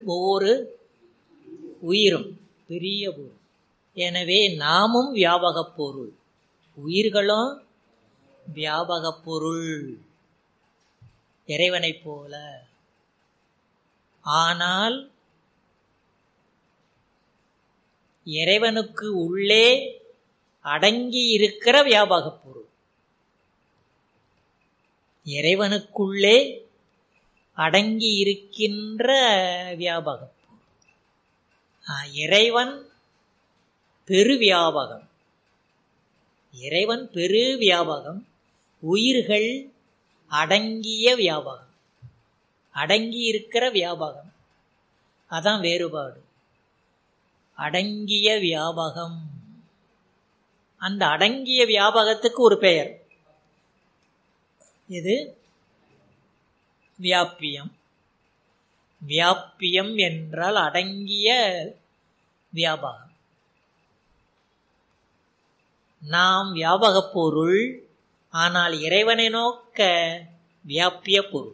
ஒவ்வொரு உயிரும் பெரிய பொருள் எனவே நாமும் வியாபகப் பொருள் உயிர்களும் வியாபகப் பொருள் இறைவனைப் போல ஆனால் இறைவனுக்கு உள்ளே அடங்கி இருக்கிற வியாபகப் பொருள் இறைவனுக்குள்ளே அடங்கி இருக்கின்ற வியாபகம் இறைவன் பெரு வியாபகம் இறைவன் பெரு வியாபகம் உயிர்கள் அடங்கிய வியாபகம் அடங்கி இருக்கிற வியாபகம் அதான் வேறுபாடு அடங்கிய வியாபகம் அந்த அடங்கிய வியாபகத்துக்கு ஒரு பெயர் இது வியாப்பியம் வியாப்பியம் என்றால் அடங்கிய வியாபகம் நாம் வியாபகப் பொருள் ஆனால் இறைவனை நோக்க வியாப்பிய பொருள்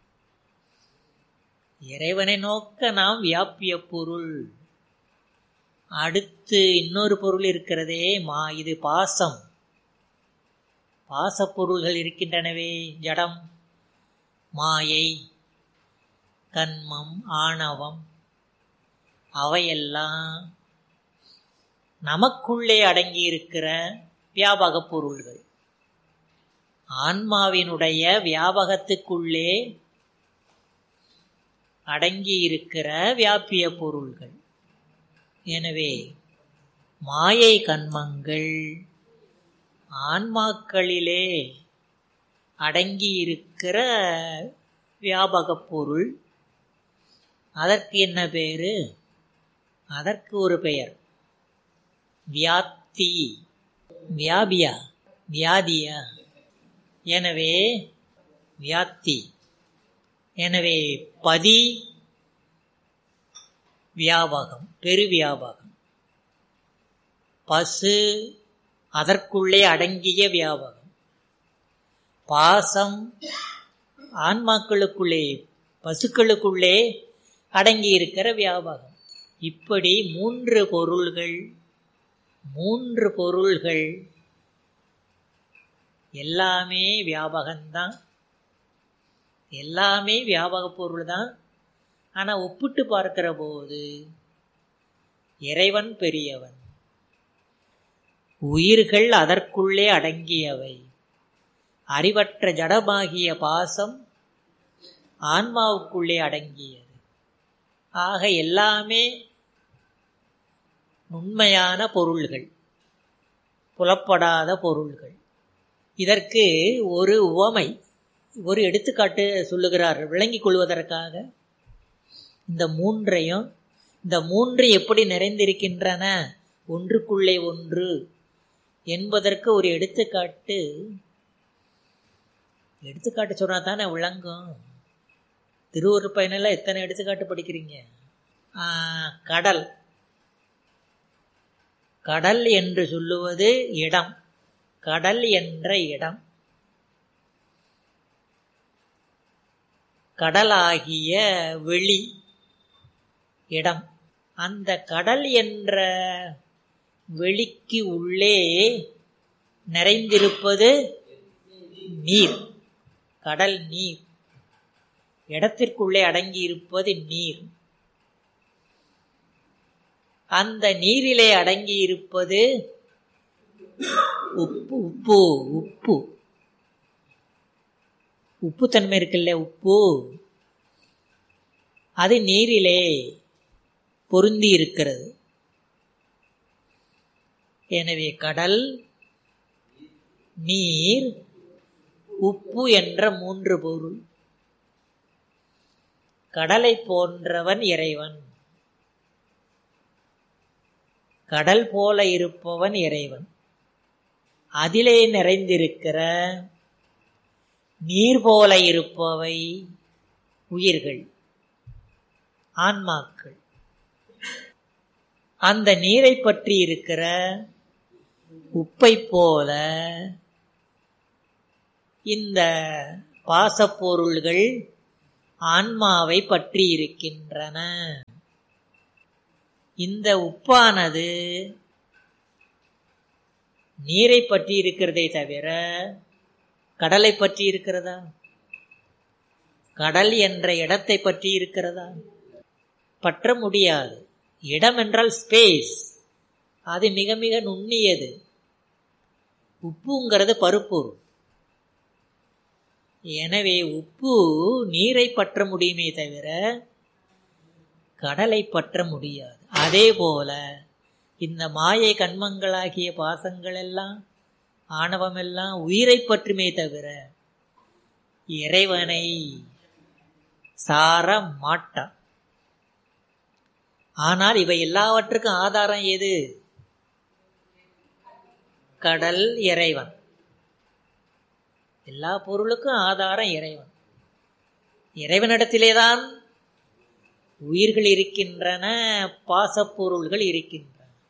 இறைவனை நோக்க நாம் வியாப்பிய பொருள் அடுத்து இன்னொரு பொருள் இருக்கிறதே மா இது பாசம் பாசப்பொருள்கள் இருக்கின்றனவே ஜடம் மாயை கண்மம் ஆணவம் அவையெல்லாம் நமக்குள்ளே அடங்கியிருக்கிற வியாபக பொருள்கள் ஆன்மாவினுடைய வியாபகத்துக்குள்ளே அடங்கியிருக்கிற வியாபிய பொருள்கள் எனவே மாயை கண்மங்கள் ஆன்மாக்களிலே அடங்கியிருக்கிற வியாபகப் பொருள் அதற்கு என்ன பேரு அதற்கு ஒரு பெயர் வியாப்தி வியாபியா வியாதியா எனவே வியாப்தி எனவே பதி வியாபகம் பெரு வியாபகம் பசு அதற்குள்ளே அடங்கிய வியாபகம் பாசம் ஆன்மாக்களுக்குள்ளே பசுக்களுக்குள்ளே அடங்கி இருக்கிற வியாபகம் இப்படி மூன்று பொருள்கள் மூன்று பொருள்கள் எல்லாமே வியாபகம்தான் எல்லாமே வியாபக பொருள் தான் ஆனால் ஒப்பிட்டு பார்க்கிற போது இறைவன் பெரியவன் உயிர்கள் அதற்குள்ளே அடங்கியவை அறிவற்ற ஜடமாகிய பாசம் ஆன்மாவுக்குள்ளே அடங்கியது ஆக எல்லாமே உண்மையான பொருள்கள் புலப்படாத பொருள்கள் இதற்கு ஒரு உவமை ஒரு எடுத்துக்காட்டு சொல்லுகிறார் விளங்கிக் கொள்வதற்காக இந்த மூன்றையும் இந்த மூன்று எப்படி நிறைந்திருக்கின்றன ஒன்றுக்குள்ளே ஒன்று என்பதற்கு ஒரு எடுத்துக்காட்டு எடுத்துக்காட்டு சொன்னா தானே விளங்கும் திருவூர் பயனில் எத்தனை எடுத்துக்காட்டு படிக்கிறீங்க கடல் கடல் என்று சொல்லுவது இடம் கடல் என்ற இடம் கடலாகிய வெளி இடம் அந்த கடல் என்ற வெளிக்கு உள்ளே நிறைந்திருப்பது நீர் கடல் நீர் இடத்திற்குள்ளே அடங்கி இருப்பது நீர் அந்த நீரிலே அடங்கி இருப்பது உப்பு உப்பு உப்பு உப்புத்தன்மை இருக்குல்ல உப்பு அது நீரிலே பொருந்தி இருக்கிறது எனவே கடல் நீர் உப்பு என்ற மூன்று பொருள் கடலை போன்றவன் இறைவன் கடல் போல இருப்பவன் இறைவன் அதிலே நிறைந்திருக்கிற நீர் போல இருப்பவை உயிர்கள் ஆன்மாக்கள் அந்த நீரை பற்றி இருக்கிற உப்பை போல இந்த பாசப்பொருள்கள் ஆன்மாவை பற்றி இருக்கின்றன இந்த உப்பானது நீரை பற்றி இருக்கிறதே தவிர கடலை பற்றி இருக்கிறதா கடல் என்ற இடத்தை பற்றி இருக்கிறதா பற்ற முடியாது இடம் என்றால் ஸ்பேஸ் அது மிக மிக நுண்ணியது உப்புங்கிறது பருப்பு எனவே உப்பு நீரை பற்ற முடியுமே தவிர கடலை பற்ற முடியாது அதே போல இந்த மாயை கண்மங்களாகிய பாசங்கள் எல்லாம் ஆணவமெல்லாம் உயிரை பற்றுமே தவிர இறைவனை சார மாட்டான் ஆனால் இவை எல்லாவற்றுக்கும் ஆதாரம் எது கடல் இறைவன் எல்லா பொருளுக்கும் ஆதாரம் இறைவன் இறைவனிடத்திலேதான் உயிர்கள் இருக்கின்றன பாசப்பொருள்கள் இருக்கின்றன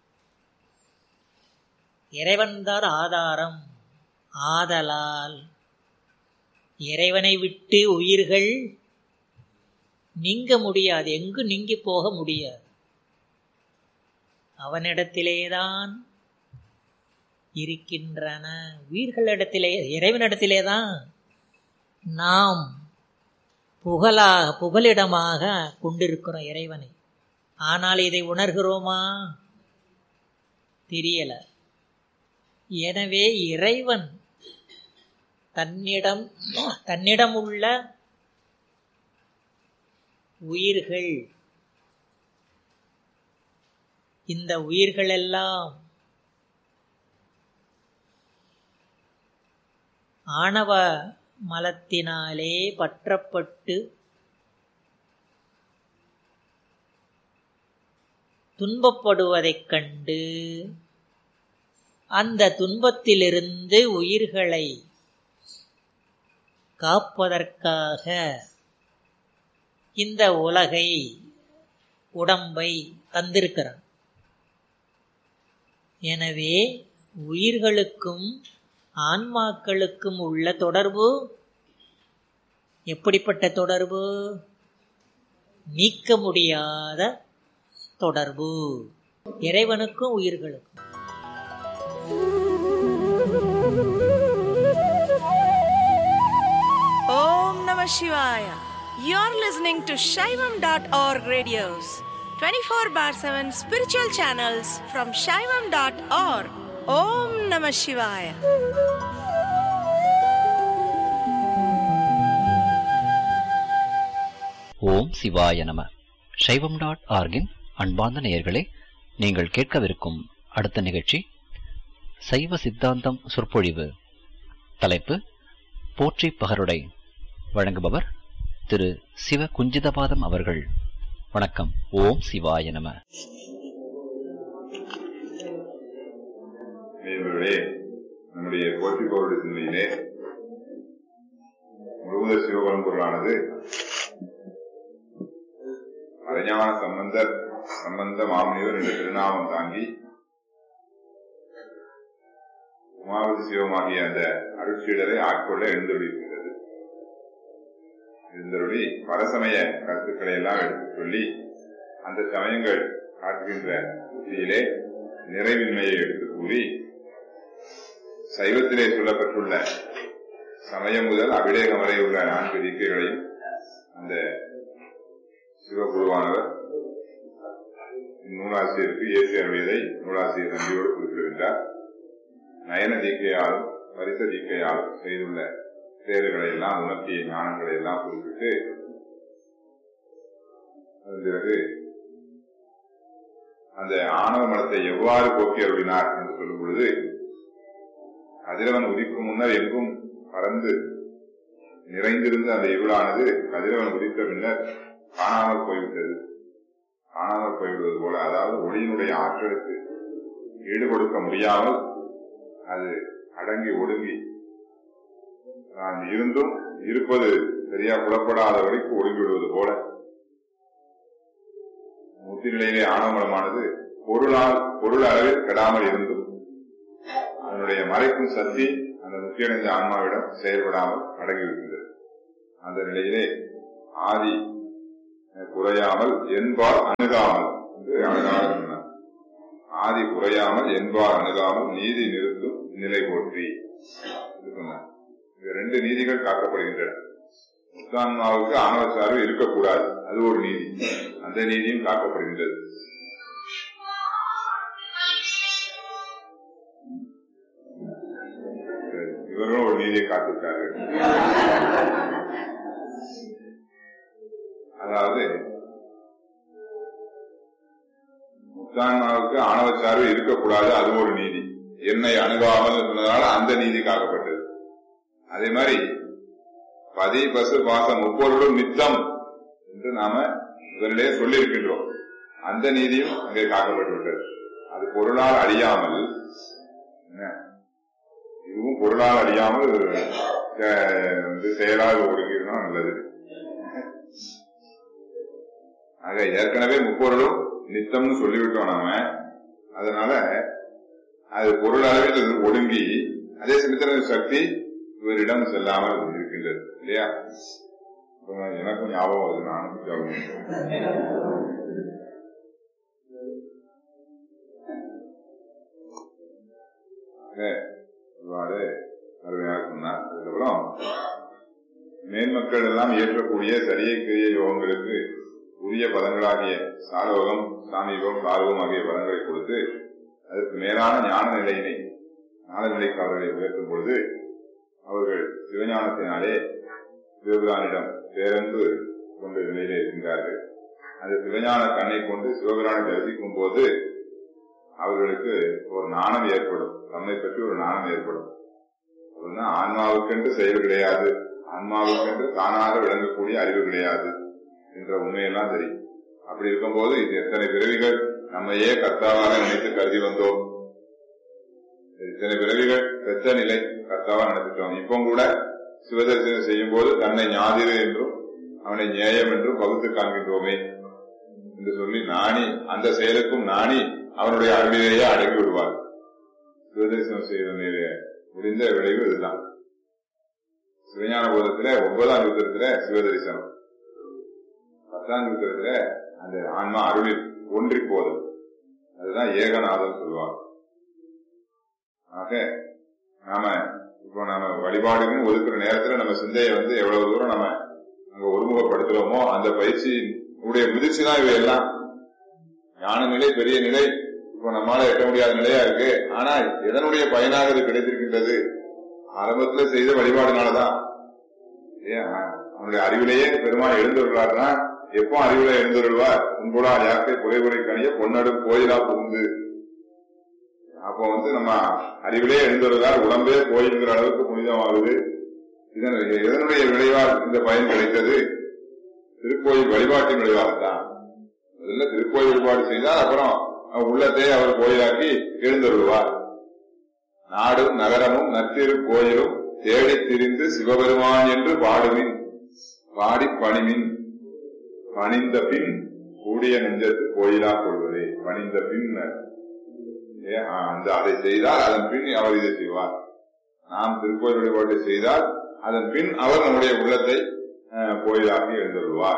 இறைவன்தான் ஆதாரம் ஆதலால் இறைவனை விட்டு உயிர்கள் நீங்க முடியாது எங்கு நீங்கி போக முடியாது அவனிடத்திலேதான் இருக்கின்றன உயிர்களிடத்திலே இறைவனிடத்திலே தான் நாம் புகழாக புகலிடமாக கொண்டிருக்கிறோம் இறைவனை ஆனால் இதை உணர்கிறோமா தெரியல எனவே இறைவன் தன்னிடம் தன்னிடம் உள்ள உயிர்கள் இந்த உயிர்கள் எல்லாம் ஆணவ மலத்தினாலே பற்றப்பட்டு துன்பப்படுவதைக் கண்டு அந்த துன்பத்திலிருந்து உயிர்களை காப்பதற்காக இந்த உலகை உடம்பை தந்திருக்கிறான் எனவே உயிர்களுக்கும் ஆன்மாக்களுக்கும் உள்ள தொடர்பு எப்படிப்பட்ட தொடர்பு நீக்க முடியாத தொடர்பு இறைவனுக்கும் உயிர்களுக்கும் Om Namah Shivaya. You're listening to Shaivam.org radios, 24 bar 7 spiritual channels from Shaivam.org. Om Namah Shivaya. ஓம் சிவாய நம சைவம் டாட் ஆர்கின் அன்பார்ந்த நேயர்களே நீங்கள் கேட்கவிருக்கும் அடுத்த நிகழ்ச்சி சைவ சித்தாந்தம் சொற்பொழிவு தலைப்பு போற்றி பகருடை வழங்குபவர் திரு சிவ குஞ்சிதபாதம் அவர்கள் வணக்கம் ஓம் சிவாய நம நேயர்களே நம்முடைய போற்றி பகருடைய சிந்தனையிலே முழுவத சிவபரம்பொருளானது மறைஞான சம்பந்தர் சம்பந்த மாமுனிவர் என்ற திருநாமம் தாங்கி உமாவதி சிவமாகிய அந்த அருட்சீடரை ஆட்கொள்ள எழுந்தொழிருக்கிறது எழுந்தருளி பரசமய கருத்துக்களை எல்லாம் எடுத்துச் சொல்லி அந்த சமயங்கள் காட்டுகின்ற புத்தியிலே நிறைவின்மையை எடுத்து கூறி சைவத்திலே சொல்லப்பட்டுள்ள சமயம் முதல் அபிடேகம் வரை உள்ள நான்கு தீக்கைகளையும் அந்த சிவகுருவானவர் நூலாசிரியருக்கு இயற்கை அருளியதை நூலாசிரியர் நன்றியோடு குறிப்பிடுகின்றார் நயன தீக்கையாலும் பரிச தீக்கையாலும் செய்துள்ள செயல்களை எல்லாம் உணர்த்திய ஞானங்களை எல்லாம் குறிப்பிட்டு அதன் பிறகு அந்த ஆணவ மனத்தை எவ்வாறு போக்கி அருளினார் என்று சொல்லும் பொழுது கதிரவன் உதிக்கும் முன்னர் எங்கும் பறந்து நிறைந்திருந்த அந்த இருளானது கதிரவன் உதித்த பின்னர் காணாமல் போய்விட்டது காணாமல் போய்விடுவது போல அதாவது ஒளியினுடைய ஆற்றலுக்கு ஈடு கொடுக்க முடியாமல் அது அடங்கி ஒடுங்கி நான் இருந்தும் இருப்பது சரியா புலப்படாத வரைக்கும் ஒடுங்கி விடுவது போல முத்திநிலையிலே ஆணவமலமானது பொருளால் பொருள் அளவில் கெடாமல் இருந்தும் அதனுடைய மறைக்கும் சக்தி அந்த முத்தியடைந்த ஆன்மாவிடம் செயல்படாமல் அடங்கிவிடுகின்றது அந்த நிலையிலே ஆதி குறையாமல் என்பார் அணுகாமல் என்று அழகாக சொன்னார் ஆதி குறையாமல் என்பார் அணுகாமல் நீதி நிறுத்தும் நிலை போற்றி என்று சொன்னார் இந்த ரெண்டு நீதிகள் காக்கப்படுகின்றன முத்தான்மாவுக்கு ஆணவச்சார்பு இருக்கக்கூடாது அது ஒரு நீதி அந்த நீதியும் காக்கப்படுகின்றது இவர்களும் ஒரு நீதியை காத்திருக்காரு அதாவது முத்தான்மாவுக்கு ஆணவச்சார்பு இருக்கக்கூடாது அது ஒரு நீதி என்னை அணுகாமல் சொன்னதால அந்த நீதி காக்கப்பட்டது அதே மாதிரி பதி பசு பாசம் முப்பொருளும் நித்தம் என்று நாம முதலிலே சொல்லியிருக்கின்றோம் அந்த நீதியும் அங்கே காக்கப்பட்டுவிட்டது அது பொருளால் அழியாமல் என்ன இதுவும் பொருளால் அழியாமல் அஹ், வந்து செயலாக ஒடுங்கினா நல்லது ஆக ஏற்கனவே முப்பொருளும் நித்தம்னு சொல்லிவிட்டோம் நாம அதனால அது பொருள் அளவில் இது ஒடுங்கி அதே சமயத்தில் சக்தி இவரிடம் செல்லாமல் இருக்கின்றது இல்லையா இப்ப எனக்கும் ஞாபகம் வருது நானும் ஞாபகம் ஆக, இவ்வாறு அருமையாக சொன்னார் அதுக்கப்புறம் மேன்மக்கள் எல்லாம் இயற்றக்கூடிய சரிய கிரிய யோகங்களுக்கு உரிய பதங்களாகிய சாரோகம் சாமீபம் சார்வம் ஆகிய பதங்களை கொடுத்து அதற்கு மேலான ஞான நிலையினை ஞான நிலைக்கு அவர்களை உயர்த்தும் பொழுது அவர்கள் சிவஞானத்தினாலே சிவபிரானிடம் பேரன்பு கொண்ட நிலையிலே இருக்கின்றார்கள் அந்த சிவஞான கண்ணை கொண்டு சிவபிரானை தரிசிக்கும் போது அவர்களுக்கு ஒரு நாணம் ஏற்படும் தம்மை பற்றி ஒரு நாணம் ஏற்படும் அப்படின்னா ஆன்மாவுக்கென்று செயல் கிடையாது ஆன்மாவுக்கென்று தானாக விளங்கக்கூடிய அறிவு கிடையாது என்ற உண்மையெல்லாம் தெரியும் அப்படி இருக்கும்போது இது எத்தனை பிறவிகள் நம்மையே கர்த்தாவாக நினைத்து கருதி வந்தோம் இத்தனை பிறவிகள் பெற்ற நிலை கர்த்தாவா நினைச்சிட்டோம் இப்போ கூட சிவதரிசனம் செய்யும் போது தன்னை ஞாதிரு என்றும் அவனை நியாயம் என்றும் பகுத்து காண்கின்றோமே என்று சொல்லி நாணி அந்த செயலுக்கும் நாணி அவனுடைய அருளிலேயே அடங்கி விடுவார் சிவதரிசனம் செய்வதிலே முடிந்த விளைவு இதுதான் சிவஞான போதத்துல ஒன்பதாம் யுத்தத்துல சிவதரிசனம் பத்தாம் யுத்தத்துல அந்த ஆன்மா அருளில் ஒன்றி போதல் அதுதான் ஏகநாதம் சொல்லுவாங்க ஆக நாம இப்போ நாம வழிபாடுன்னு ஒதுக்குற நேரத்துல நம்ம சிந்தையை வந்து எவ்வளவு தூரம் நம்ம அங்க ஒருமுகப்படுத்துறோமோ அந்த பயிற்சி உடைய முதிர்ச்சி தான் இவையெல்லாம் ஞான நிலை பெரிய நிலை இப்போ நம்மால எட்ட முடியாத நிலையா இருக்கு ஆனா எதனுடைய பயனாக இது கிடைத்திருக்கின்றது ஆரம்பத்துல செய்த வழிபாடுனாலதான் ஏன் அவனுடைய அறிவிலேயே பெருமாள் எழுந்துள்ளார்னா எப்போ அறிவுல எழுந்துருவார் உன்புலா யாக்கை குறைவுரை கணிய பொன்னடும் கோயிலா புகுந்து அப்போ வந்து நம்ம அறிவிலே எழுந்துள்ளதால் உடம்பே கோயில்ங்கிற அளவுக்கு புனிதமாகுது இதன் எதனுடைய விளைவால் இந்த பயன் கிடைத்தது திருக்கோயில் வழிபாட்டின் விளைவாகத்தான் முதல்ல திருக்கோயில் வழிபாடு செய்தால் அப்புறம் அவர் உள்ளத்தை அவர் கோயிலாக்கி எழுந்தருள்வார் நாடும் நகரமும் நத்திரு கோயிலும் தேடித் திரிந்து சிவபெருமான் என்று பாடுமின் பாடி பணிமின் பணிந்த பின் கூடிய நெஞ்சத்து கோயிலா கொள்வதே பணிந்த பின் ஏ, ஆ, அந்த அதை செய்தால் அதன் பின் அவர் இதை செய்வார் நாம் திருக்கோயில் வழிபாட்டை செய்தால் அதன் பின் அவர் நம்முடைய உள்ளத்தை அஹ், கோயிலாக்கி எழுந்துள்ளார்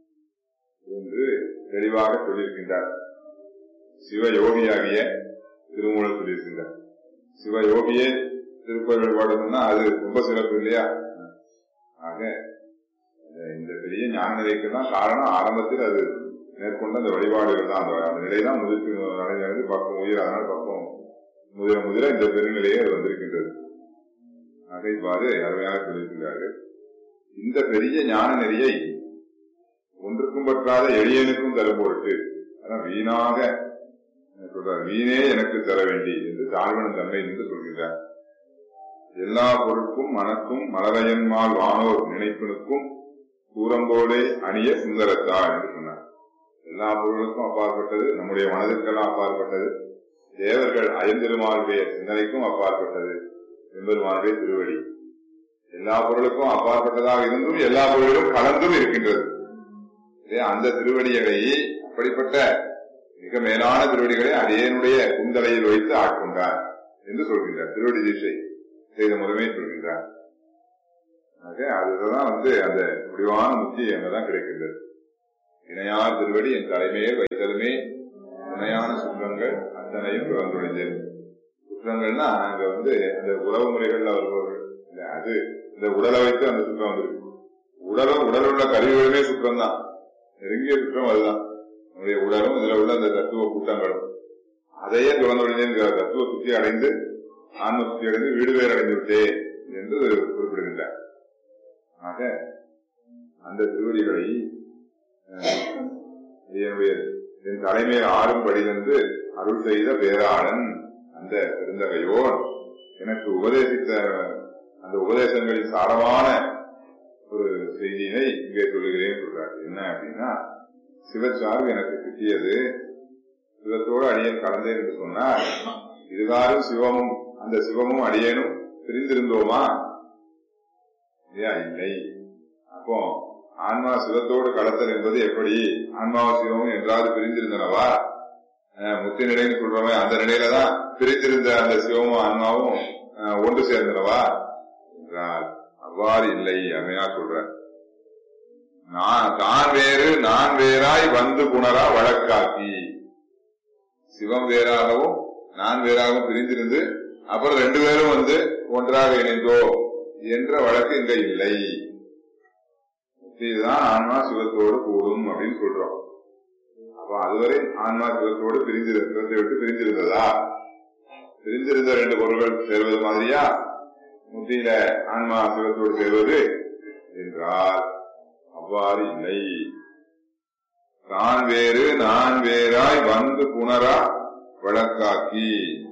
என்று தெளிவாக சொல்லியிருக்கின்றார் சிவயோகியாகிய திருமூலர் சொல்லியிருக்கின்றார் சிவயோகியே திருக்கோயில் வழிபாடுன்னா அது ரொம்ப சிறப்பு இல்லையா ஆக இந்த- இந்த பெரிய ஞான நிலைக்கு தான் காரணம் ஆரம்பத்தில் அது மேற்கொண்ட அந்த வழிபாடுகள் தான் அந்த அந்த நிலை தான் முதிர்ச்சி அடைஞ்சது பக்கம் உயிர் அதனால பக்கம் முதிர முதிர இந்த பெருநிலையே அது வந்திருக்கின்றது ஆக இவ்வாறு அருமையாக சொல்லியிருக்கிறார்கள் இந்த பெரிய ஞான நெறியை ஒன்றுக்கும் பற்றாத எளியனுக்கும் தரும் பொருட்டு அதான் வீணாக சொல்றார் வீணே எனக்கு தர வேண்டி என்று தாழ்வன் தன்மை என்று சொல்கின்றார் எல்லா பொருட்கும் மனக்கும் மலரையன்மால் வானோர் நினைப்பினுக்கும் கூறம்போலே அணிய சுந்தரத்தாள் என்று சொன்னார் எல்லா பொருளுக்கும் அப்பாற்பட்டது நம்முடைய மனதிற்கெல்லாம் அப்பாற்பட்டது தேவர்கள் அயந்திருமாளுடைய சிந்தனைக்கும் அப்பாற்பட்டது எம்பெருமானுடைய திருவடி எல்லா பொருளுக்கும் அப்பாற்பட்டதாக இருந்தும் எல்லா பொருளிலும் கலந்தும் இருக்கின்றது இதே அந்த திருவடிகளை அப்படிப்பட்ட மிக மேலான திருவடிகளை அடியனுடைய குந்தலையில் வைத்து ஆட்கொண்டார் என்று சொல்கின்றார் திருவடி தீட்சை செய்த முதமே சொல்கின்றார் ஆக அதுதான் வந்து அந்த முடிவான முக்தி அங்கதான் கிடைக்கின்றது இணையார் திருவடி என் தலைமையில் வைத்ததுமே இணையான சுற்றங்கள் அத்தனையும் பிறந்துடைந்தேன் சுற்றங்கள்னா அங்க வந்து அந்த உறவு முறைகள்ல வருபவர்கள் இல்ல, அது இந்த உடலை வைத்து அந்த சுற்றம் வந்திருக்கு உடலும் உடல் உள்ள கருவிகளுமே சுற்றம் தான் நெருங்கிய சுற்றம் அதுதான் நம்முடைய உடலும் இதுல உள்ள அந்த தத்துவ கூட்டங்களும் அதையே பிறந்துடைந்தேன் தத்துவ சுத்தி அடைந்து ஆன்ம சுத்தி அடைந்து வீடு வேறு அடைந்து விட்டேன் என்று குறிப்பிடுகின்றார் ஆக அந்த திருவடிகளை அஹ், என்னுடைய என் தலைமையில் ஆறும் படிதந்து அருள் செய்த பேராளன் அந்த பெருந்தகையோன் எனக்கு உபதேசித்த அந்த உபதேசங்களின் சாரமான ஒரு செய்தியினை இங்கே சொல்லுகிறேன் சொல்றார் என்ன அப்படின்னா சிவச்சார்பு எனக்கு கிட்டியது சிவத்தோடு அடியேன் கலந்தேன் என்று சொன்னார் இதுகாரும் சிவமும் அந்த சிவமும் அடியேனும் பிரிந்திருந்தோமா இல்லையா இல்லை அப்போ ஆன்மா சிவத்தோடு கலத்தல் என்பது எப்படி ஆன்மாவும் சிவமும் என்றாவது பிரிந்திருந்தனவா அஹ் முத்தி நிலைன்னு சொல்றவன் அந்த நிலையில தான் பிரித்திருந்த அந்த சிவமும் ஆன்மாவும் அஹ், ஒன்று சேர்ந்தனவா என்றால் அவ்வாறு இல்லை அருமையா சொல்றேன் நான் தான் வேறு நான் வேறாய் வந்து புணரா வழக்காக்கி சிவம் வேறாகவும் நான் வேறாகவும் பிரிந்திருந்து அப்புறம் ரெண்டு பேரும் வந்து ஒன்றாக இணைந்தோ என்ற வழக்கு இங்க இல்லை இதுதான் ஆன்மா சிவத்தோடு கூடும் அப்படின்னு சொல்றோம் அப்ப அதுவரை ஆன்மா சிவத்தோடு பிரிந்திரு சிவத்தை விட்டு பிரிந்திருந்ததா பிரிந்திருந்த ரெண்டு பொருள்கள் சேர்வது மாதிரியா முத்தியில ஆன்மா சிவத்தோடு சேர்வது என்றால் அவ்வாறு இல்லை தான் வேறு நான் வேறாய் வந்து புனரா வழக்காக்கி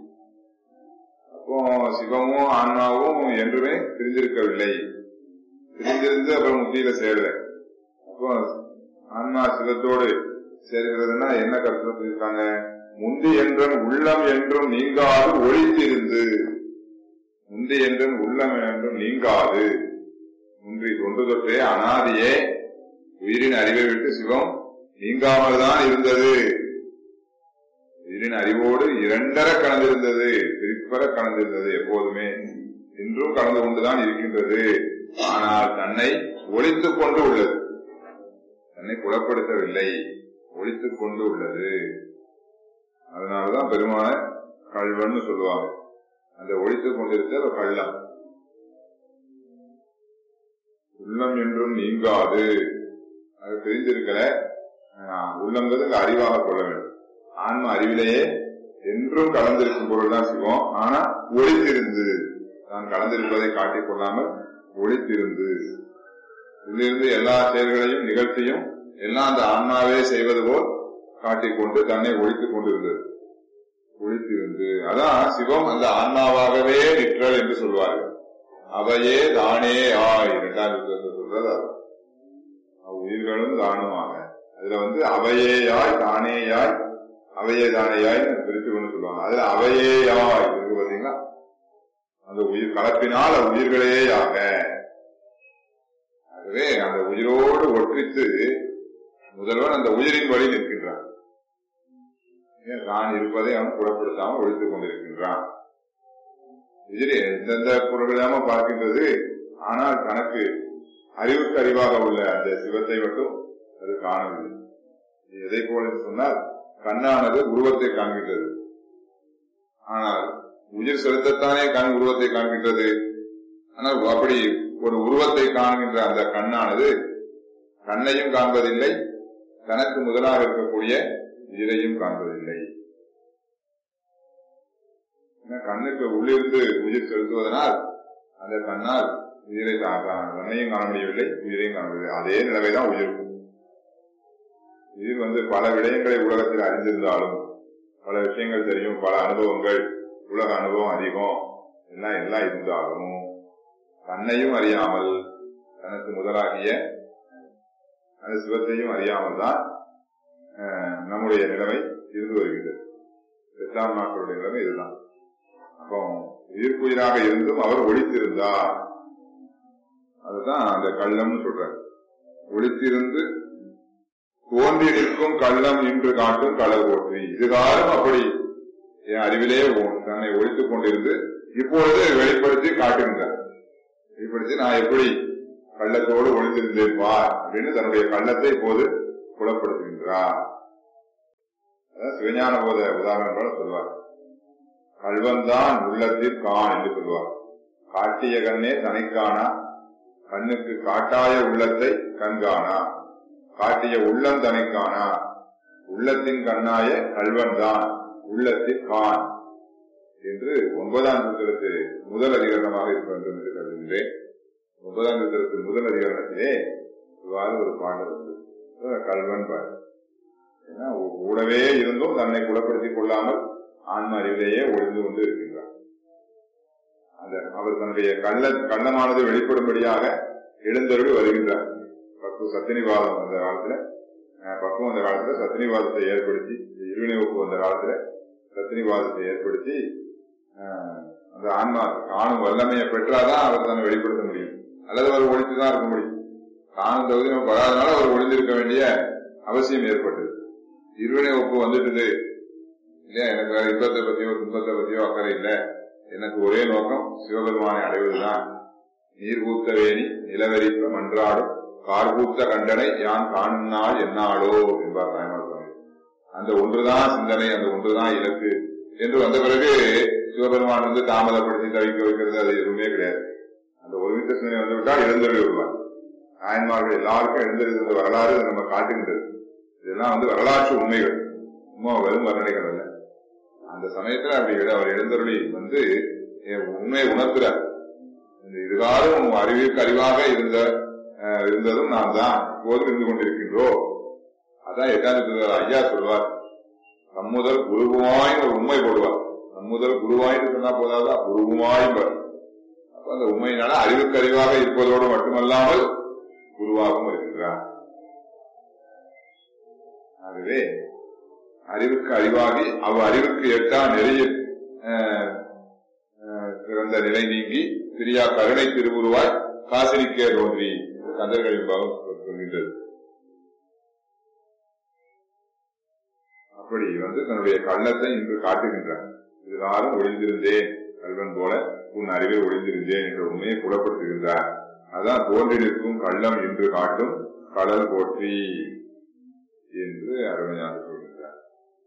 அப்போ சிவமும் ஆன்மாவும் என்றுமே பிரிந்திருக்கவில்லை பிரிந்திருந்து அப்புறம் முத்தியில சேரல அப்போ ஆன்மா சிவத்தோடு சேர்கிறதுனா என்ன கருத்து சொல்லியிருக்காங்க முந்தி என்றும் உள்ளம் என்றும் நீங்காது ஒழித்திருந்து முந்தி என்றும் உள்ளம் என்றும் நீங்காது முன்றி தொன்று தொற்றே அனாதியே உயிரின் அறிவை விட்டு சிவம் நீங்காமல் தான் இருந்தது உயிரின் அறிவோடு இரண்டர கலந்திருந்தது பிரிப்பர கலந்திருந்தது எப்போதுமே இன்றும் கலந்து கொண்டுதான் இருக்கின்றது ஆனால் தன்னை ஒழித்துக் கொண்டு உள்ளது தன்னை புலப்படுத்தவில்லை ஒழித்துக் கொண்டு உள்ளது அதனாலதான் பெருமான கல்வன்னு சொல்லுவாங்க அந்த ஒழித்துக் கொண்டிருக்க கள்ளம் உள்ளம் என்றும் நீங்காது அது தெரிஞ்சிருக்கல ஆஹ், உள்ளங்கிறது இங்க அறிவாக கொள்ள வேண்டும் ஆன்ம அறிவிலேயே என்றும் கலந்திருக்கும் பொருள் தான் சிவம் ஆனா ஒழித்திருந்து தான் கலந்திருப்பதை காட்டிக் கொள்ளாமல் ஒழித்திருந்து இதிலிருந்து எல்லா செயல்களையும் நிகழ்ச்சியும் எல்லாம் அந்த ஆன்மாவே செய்வது போல் காட்டிக்கொண்டு தன்னை ஒழித்துக் கொண்டிருந்தது ஒழித்திருந்து அதான் சிவம் அந்த ஆன்மாவாகவே நிற்றல் என்று சொல்வார்கள் அவையே தானே ஆய் இரண்டாம் யுத்தத்தில் சொல்றது அது அவ் உயிர்களும் தானுமாக அதுல வந்து அவையேயாய் தானேயாய் அவையே தானேயாய் பிரித்து கொண்டு சொல்லுவாங்க அதுல அவையேயாய் இருக்கு பாத்தீங்களா அந்த உயிர் கலப்பினால் அது உயிர்களேயாக ஆகவே அந்த உயிரோடு ஒற்றித்து முதல்வன் அந்த உயிரின் வழி நிற்கின்றான் ஏன் தான் இருப்பதை அவன் புலப்படுத்தாமல் ஒழித்துக் கொண்டிருக்கின்றான் உயிர் எந்தெந்த பொருளாம பார்க்கின்றது ஆனால் தனக்கு அறிவுக்கு அறிவாக உள்ள அந்த சிவத்தை மட்டும் அது காணவில்லை இது எதை போல என்று சொன்னால் கண்ணானது உருவத்தை காண்கின்றது ஆனால் உயிர் செலுத்தத்தானே கண் உருவத்தை காண்கின்றது ஆனால் அப்படி ஒரு உருவத்தை காண்கின்ற அந்த கண்ணானது கண்ணையும் காண்பதில்லை தனக்கு முதலாக இருக்கக்கூடிய உயிரையும் காண்பதில்லை ஏன்னா கண்ணுக்கு உள்ளிருந்து உயிர் செலுத்துவதனால் அந்த கண்ணால் உயிரை கா- கா- கண்ணையும் காண முடியவில்லை உயிரையும் காண முடியவில்லை அதே நிலைமைதான் உயிருக்கும் உயிர் வந்து பல விடயங்களை உலகத்தில் அறிந்திருந்தாலும் பல விஷயங்கள் தெரியும் பல அனுபவங்கள் உலக அனுபவம் அதிகம் எல்லாம் எல்லாம் இருந்தாலும் தன்னையும் அறியாமல் தனக்கு முதலாகிய அந்த சிவத்தையும் அறியாமல் தான் அஹ், நம்முடைய நிலைமை இருந்து வருகின்றது எட்டாம் நாட்களுடைய நிலைமை இதுதான் அப்போ உயிர்க்குயிராக இருந்தும் அவர் ஒழித்திருந்தார் அதுதான் அந்த கள்ளம்னு சொல்றார் ஒழித்திருந்து தோன்றி நிற்கும் கள்ளம் இன்று காட்டும் களர் போற்றி இதுகாலம் அப்படி என் அறிவிலே ஒ- தன்னை ஒழித்துக் கொண்டிருந்து இப்பொழுது வெளிப்படுத்தி காட்டுகின்றார் வெளிப்படுத்தி நான் எப்படி கள்ளத்தோடு ஒளிந்திருந்தேன் பார் அப்படின்னு தன்னுடைய கள்ளத்தை இப்போது புலப்படுத்துகின்றார் அதான் சிவஞான போத உதாரணம் போல சொல்வார் கல்வன்தான் உள்ளத்தில் கான் என்று சொல்வார் காட்டிய கண்ணே தனைக்கானா கண்ணுக்கு காட்டாய உள்ளத்தை கண்காணா காட்டிய உள்ளம் தனைக்கானா உள்ளத்தின் கண்ணாய கல்வன்தான் உள்ளத்தில் கான் என்று ஒன்பதாம் சூத்திரத்து முதல் அதிகரணமாக இருக்க வேண்டும் என்று கருதுகின்றேன் ஒன்பதாம் சூத்திரத்து முதல் அதிகரணத்திலே இவ்வாறு ஒரு பாடல் உண்டு கல்வன் பாரு ஏன்னா கூடவே இருந்தும் தன்னை குணப்படுத்திக் கொள்ளாமல் ஆன்ம அறிவிலேயே ஒளிந்து கொண்டு இருக்கின்றார் அந்த அவர் தன்னுடைய கள்ள கள்ளமானது வெளிப்படும்படியாக எழுந்தருளி வருகின்றார் பக்குவ சத்தினிவாதம் அந்த காலத்துல அஹ், பக்குவம் அந்த காலத்துல சத்தினிவாதத்தை ஏற்படுத்தி இருவினைவுக்கு வந்த காலத்துல சத்தினிவாதத்தை ஏற்படுத்தி அஹ், அந்த ஆன்மா காணும் வல்லமையை பெற்றாதான் அவர் தன்னை வெளிப்படுத்த முடியும் அல்லது அவர் ஒழித்துதான் இருக்க முடியும் காணும் தகுதி நமக்கு வராதனால அவர் ஒளிந்திருக்க வேண்டிய அவசியம் ஏற்பட்டது இருவினை ஒப்பு வந்துட்டுது இல்லையா எனக்கு வேற இன்பத்தை பத்தியோ துன்பத்தை பத்தியோ அக்கறை இல்ல எனக்கு ஒரே நோக்கம் சிவபெருமானை அடைவதுதான் நீர் பூத்த வேணி நிலவரிப்ப மன்றாடும் கார் பூத்த கண்டனை யான் காணும் நாள் என்னாளோ என்பார் தாய்மார் சுவாமி அந்த ஒன்றுதான் சிந்தனை அந்த ஒன்றுதான் இலக்கு என்று வந்த பிறகு சிவபெருமான் வந்து தாமதப்படுத்தி தவிக்க வைக்கிறது அது எதுவுமே கிடையாது அந்த ஒருமித்த சிந்தனை வந்து விட்டால் எழுந்தருளி வருவார் நாயன்மார்கள் எல்லாருக்கும் எழுந்திருந்த வரலாறு நம்ம காட்டுகின்றது இதெல்லாம் வந்து வரலாற்று உண்மைகள் சும்மா வெறும் வர்ணனைகள் அல்ல அந்த சமயத்துல அப்படி எழு- அவர் எழுந்தருளி வந்து என் உண்மையை உணர்த்துறார் இந்த இதுகாலம் அறிவிற்கு அறிவாக இருந்த அஹ், இருந்ததும் நான் தான் இப்போது இருந்து கொண்டிருக்கின்றோம் அதான் எட்டாம் திருத்தர் ஐயா சொல்வார் நம்முதல் குருவுமாய் ஒரு உண்மை போடுவார் நம்முதல் குருவாய்னு சொன்னா போதாதா குருவுமாய் அப்ப அந்த உண்மையினால அறிவுக்கு அறிவாக இருப்பதோடு மட்டுமல்லாமல் குருவாகவும் இருக்கின்றார் ஆகவே அறிவுக்கு அறிவாகி அவ் அறிவுக்கு எட்டா நெறியில் அஹ், அஹ், பிறந்த நிலை நீங்கி பிரியா கருணை திருவுருவாய் காசினிக்கே தோன்றி கந்தர்களின் பாவம் சொல்கின்றது அப்படி வந்து தன்னுடைய கள்ளத்தை இன்று காட்டுகின்றார் இதுகாரும் ஒளிந்திருந்தேன் கல்வன் போல உன் அறிவை ஒளிந்திருந்தேன் என்ற உண்மையை புலப்படுத்துகின்றார் அதான் தோன்றி நிற்கும் கள்ளம் என்று காட்டும் கடல் போற்றி என்று அருமையாக சொல்கின்றார்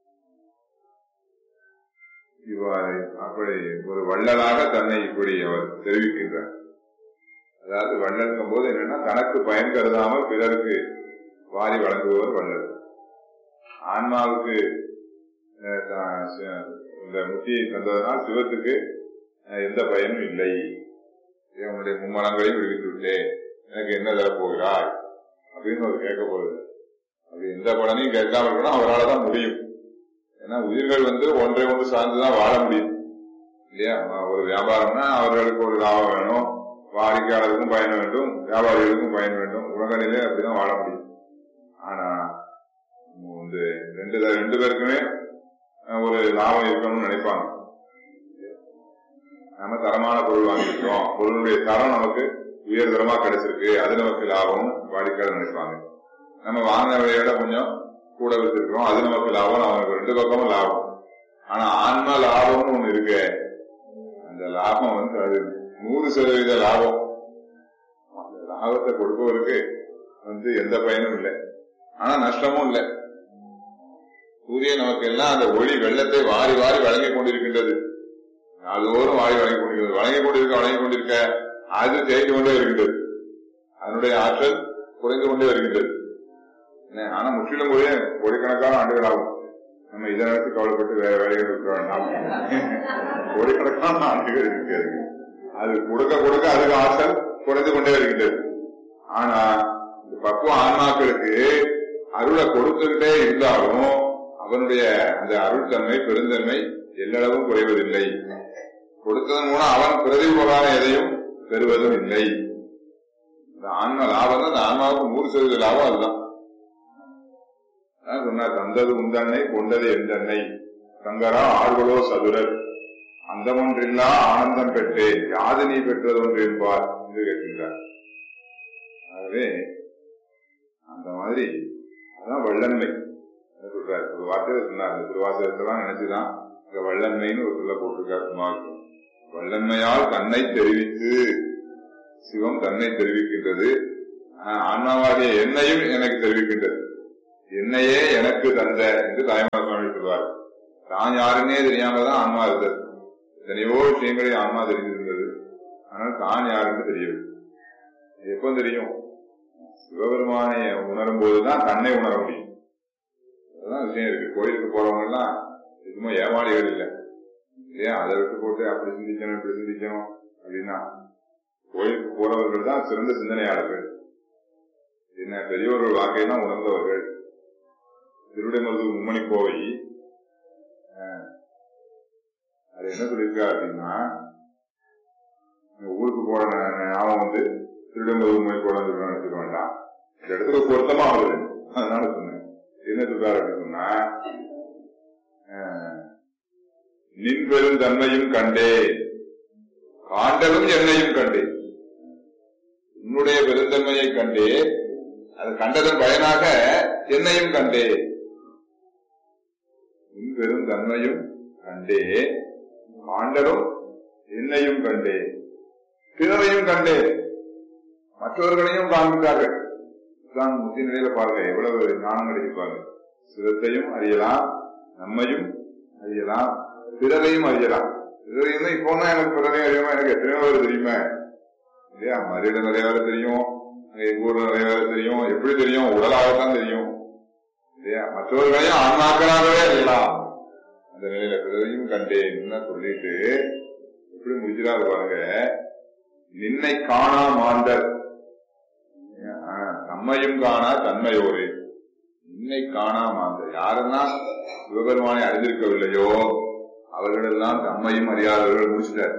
இவ்வாறு அப்படி ஒரு வள்ளலாக தன்னை இப்படி அவர் தெரிவிக்கின்றார் அதாவது வள்ளல்ங்கும் போது என்னன்னா தனக்கு பயன் கருதாமல் பிறருக்கு வாரி வழங்குபவர் வள்ளல் ஆன்மாவுக்கு அஹ், தான் சி- இந்த முத்தியை தந்ததனால் சிவத்துக்கு அஹ், எந்த பயனும் இல்லை உன்னுடைய மும்மலங்களையும் விடுவித்து விட்டேன் எனக்கு என்ன தரப்போகிறாய் அப்படின்னு அவர் கேட்க போகுது அப்படி எந்த பலனையும் கேட்காம இருக்கணும் அவரால் தான் முடியும் ஏன்னா உயிர்கள் வந்து ஒன்றை ஒன்று சார்ந்துதான் வாழ முடியும் இல்லையா ஒரு வியாபாரம்னா அவர்களுக்கு ஒரு லாபம் வேணும் வாடிக்கையாளருக்கும் பயன் வேண்டும் வியாபாரிகளுக்கும் பயன் வேண்டும் உலகநிலை அப்படிதான் வாழ முடியும் ஆனா வந்து ரெண்டு ரெண்டு பேருக்குமே அஹ், ஒரு லாபம் இருக்கணும்னு நினைப்பாங்க நம்ம தரமான பொருள் வாங்கியிருக்கோம் பொருளுடைய தரம் நமக்கு உயர்தரமா கிடைச்சிருக்கு அது நமக்கு லாபம் வாடிக்கையாளர் நினைப்பாங்க நம்ம வாங்கின விலையோட கொஞ்சம் கூட வச்சிருக்கிறோம் அது நமக்கு லாபம் அவனுக்கு ரெண்டு பக்கமும் லாபம் ஆனா ஆன்ம லாபம்னு ஒண்ணு இருக்கு அந்த லாபம் வந்து அது நூறு சதவீத லாபம் அந்த லாபத்தை கொடுப்பவருக்கு வந்து எந்த பயனும் இல்லை ஆனா நஷ்டமும் இல்லை சூரியன் நமக்கு எல்லாம் அந்த ஒளி வெள்ளத்தை வாரி வாரி வழங்கிக் கொண்டிருக்கின்றது நாள்தோறும் வாரி வழங்கிக் கொண்டிருக்கிறது வழங்கிக் கொண்டிருக்க வழங்கிக் கொண்டிருக்க அது தேய்ந்து கொண்டே இருக்கின்றது அதனுடைய ஆற்றல் குறைந்து கொண்டே வருகின்றது என்ன, ஆனா முற்றிலும் கூட கோடிக்கணக்கான ஆண்டுகள் ஆகும் நம்ம இதை நினைச்சு கவலைப்பட்டு வேற வேலைகள் இருக்க வேண்டாம் கோடிக்கணக்கான ஆண்டுகள் இருக்கிறது அது கொடுக்க கொடுக்க அதுக்கு ஆற்றல் குறைந்து கொண்டே வருகின்றது ஆனா இந்த பக்குவ ஆன்மாக்களுக்கு அருளை கொடுத்துக்கிட்டே இருந்தாலும் அவனுடைய அந்த அருள் தன்மை பெருந்தன்மை எல்லளவும் குறைவதில்லை கொடுத்ததன் மூலம் அவன் பிரதிபகார எதையும் பெறுவதும் இல்லை இந்த ஆன்ம லாபம் தான் அந்த ஆன்மாவுக்கு நூறு சதவீத லாபம் அதுதான் அதான் சொன்னார் தந்தது உந்தன்னை கொண்டது எந்தன்னை சங்கரா ஆழ்களோ சதுரர் அந்தமொன்றில்லா ஆனந்தம் பெற்றேன் யாது நீ பெற்றது ஒன்று என்பார் என்று கேட்கின்றார் ஆகவே அந்த மாதிரி அதான் வல்லன்மை என்ன சொல்றாரு ஒரு வார்த்தையில சொன்னார் இந்த திருவாசகத்தெல்லாம் நினைச்சுதான் இங்க வல்லன்மைன்னு ஒரு சொல்ல போட்டிருக்கார் சும்மா வல்லன்மையால் தன்னை தெரிவித்து சிவம் தன்னை தெரிவிக்கின்றது ஆஹ் ஆன்மாவாகிய என்னையும் எனக்கு தெரிவிக்கின்றது என்னையே எனக்கு தந்த என்று தாய்மார் சுவாமி சொல்வார் தான் யாருன்னே தெரியாம தான் ஆன்மா இருந்தது எத்தனையோ விஷயங்களை ஆன்மா தெரிந்திருந்தது ஆனால் தான் யாருன்னு தெரியவில்லை இது எப்போ தெரியும் சிவபெருமானை உணரும் போதுதான் தன்னை உணர முடியும் அதுதான் விஷயம் இருக்கு கோயிலுக்கு போறவங்க எல்லாம் சும்மா ஏமாளிகள் இல்லை இல்லையா அதை விட்டு போட்டு அப்படி சிந்திக்கணும் இப்படி சிந்திக்கணும் அப்படின்னா கோயிலுக்கு போறவர்கள் தான் சிறந்த சிந்தனையாளர்கள் என்ன பெரியோர்கள் வாக்கையெல்லாம் உணர்ந்தவர்கள் திருவிடைமருது மும்மணி கோவை அஹ், அது என்ன சொல்லியிருக்கா அப்படின்னா இந்த ஊருக்கு போற ந- ந- ஞாபகம் வந்து திருவிடைமருது மும்மணி கோடம் சொல்றேன்னு நினைச்சுக்க வேண்டாம் இந்த இடத்துக்கு பொருத்தமா வருது அதனால சொன்னேன் என்ன சொல்றாரு அப்படின்னு சொன்னா அஹ், நின் பெரும் தன்மையும் கண்டே காண்டலும் என்னையும் கண்டே உன்னுடைய பெருந்தன்மையை கண்டே அது கண்டதன் பயனாக என்னையும் கண்டே உன் பெரும் தன்மையும் கண்டே காண்டலும் என்னையும் கண்டே பிறரையும் கண்டே மற்றவர்களையும் காண்பித்தார்கள் தான் முத்தி நிலையில பாருங்க எவ்வளவு ஞானம் கிடைப்பாங்க சிவத்தையும் அறியலாம் நம்மையும் அறியலாம் பிறரையும் அறியலாம் பிறரையும் இப்போ எனக்கு பிறரையும் அறியாம எனக்கு எத்தனையோ பேர் தெரியுமே இல்லையா மதுரையில நிறைய பேர் தெரியும் அங்க எங்க ஊர்ல நிறைய பேர் தெரியும் எப்படி தெரியும் உடலாகத்தான் தெரியும் இல்லையா மற்றவர்களையும் ஆன்மாக்களாகவே அறியலாம் அந்த நிலையில பிறரையும் கண்டேன் சொல்லிட்டு எப்படி முடிச்சிடாது பாருங்க நின்னை காணா மாந்தர் ஆ, நம்மையும் காணா தன்மையோரே நின்னை காணா மாந்தர் யாரெல்லாம் சிவபெருமானை அறிந்திருக்கவில்லையோ அவர்களெல்லாம் தம்மையும் அறியாதவர்கள் முடிச்சிட்டார்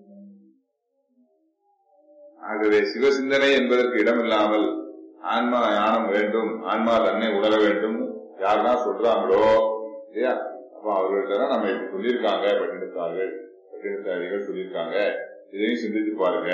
ஆகவே சிவசிந்தனை என்பதற்கு இடமில்லாமல் ஆன்மா ஞானம் வேண்டும் ஆன்மா தன்னை உணர வேண்டும் யாரெல்லாம் சொல்றாங்களோ இல்லையா அப்ப அவர்கள்ட்ட நம்ம இப்படி சொல்லியிருக்காங்க பட்டினத்தார்கள் பட்டினத்தாரிகள் சொல்லியிருக்காங்க இதையும் சிந்தித்து பாருங்க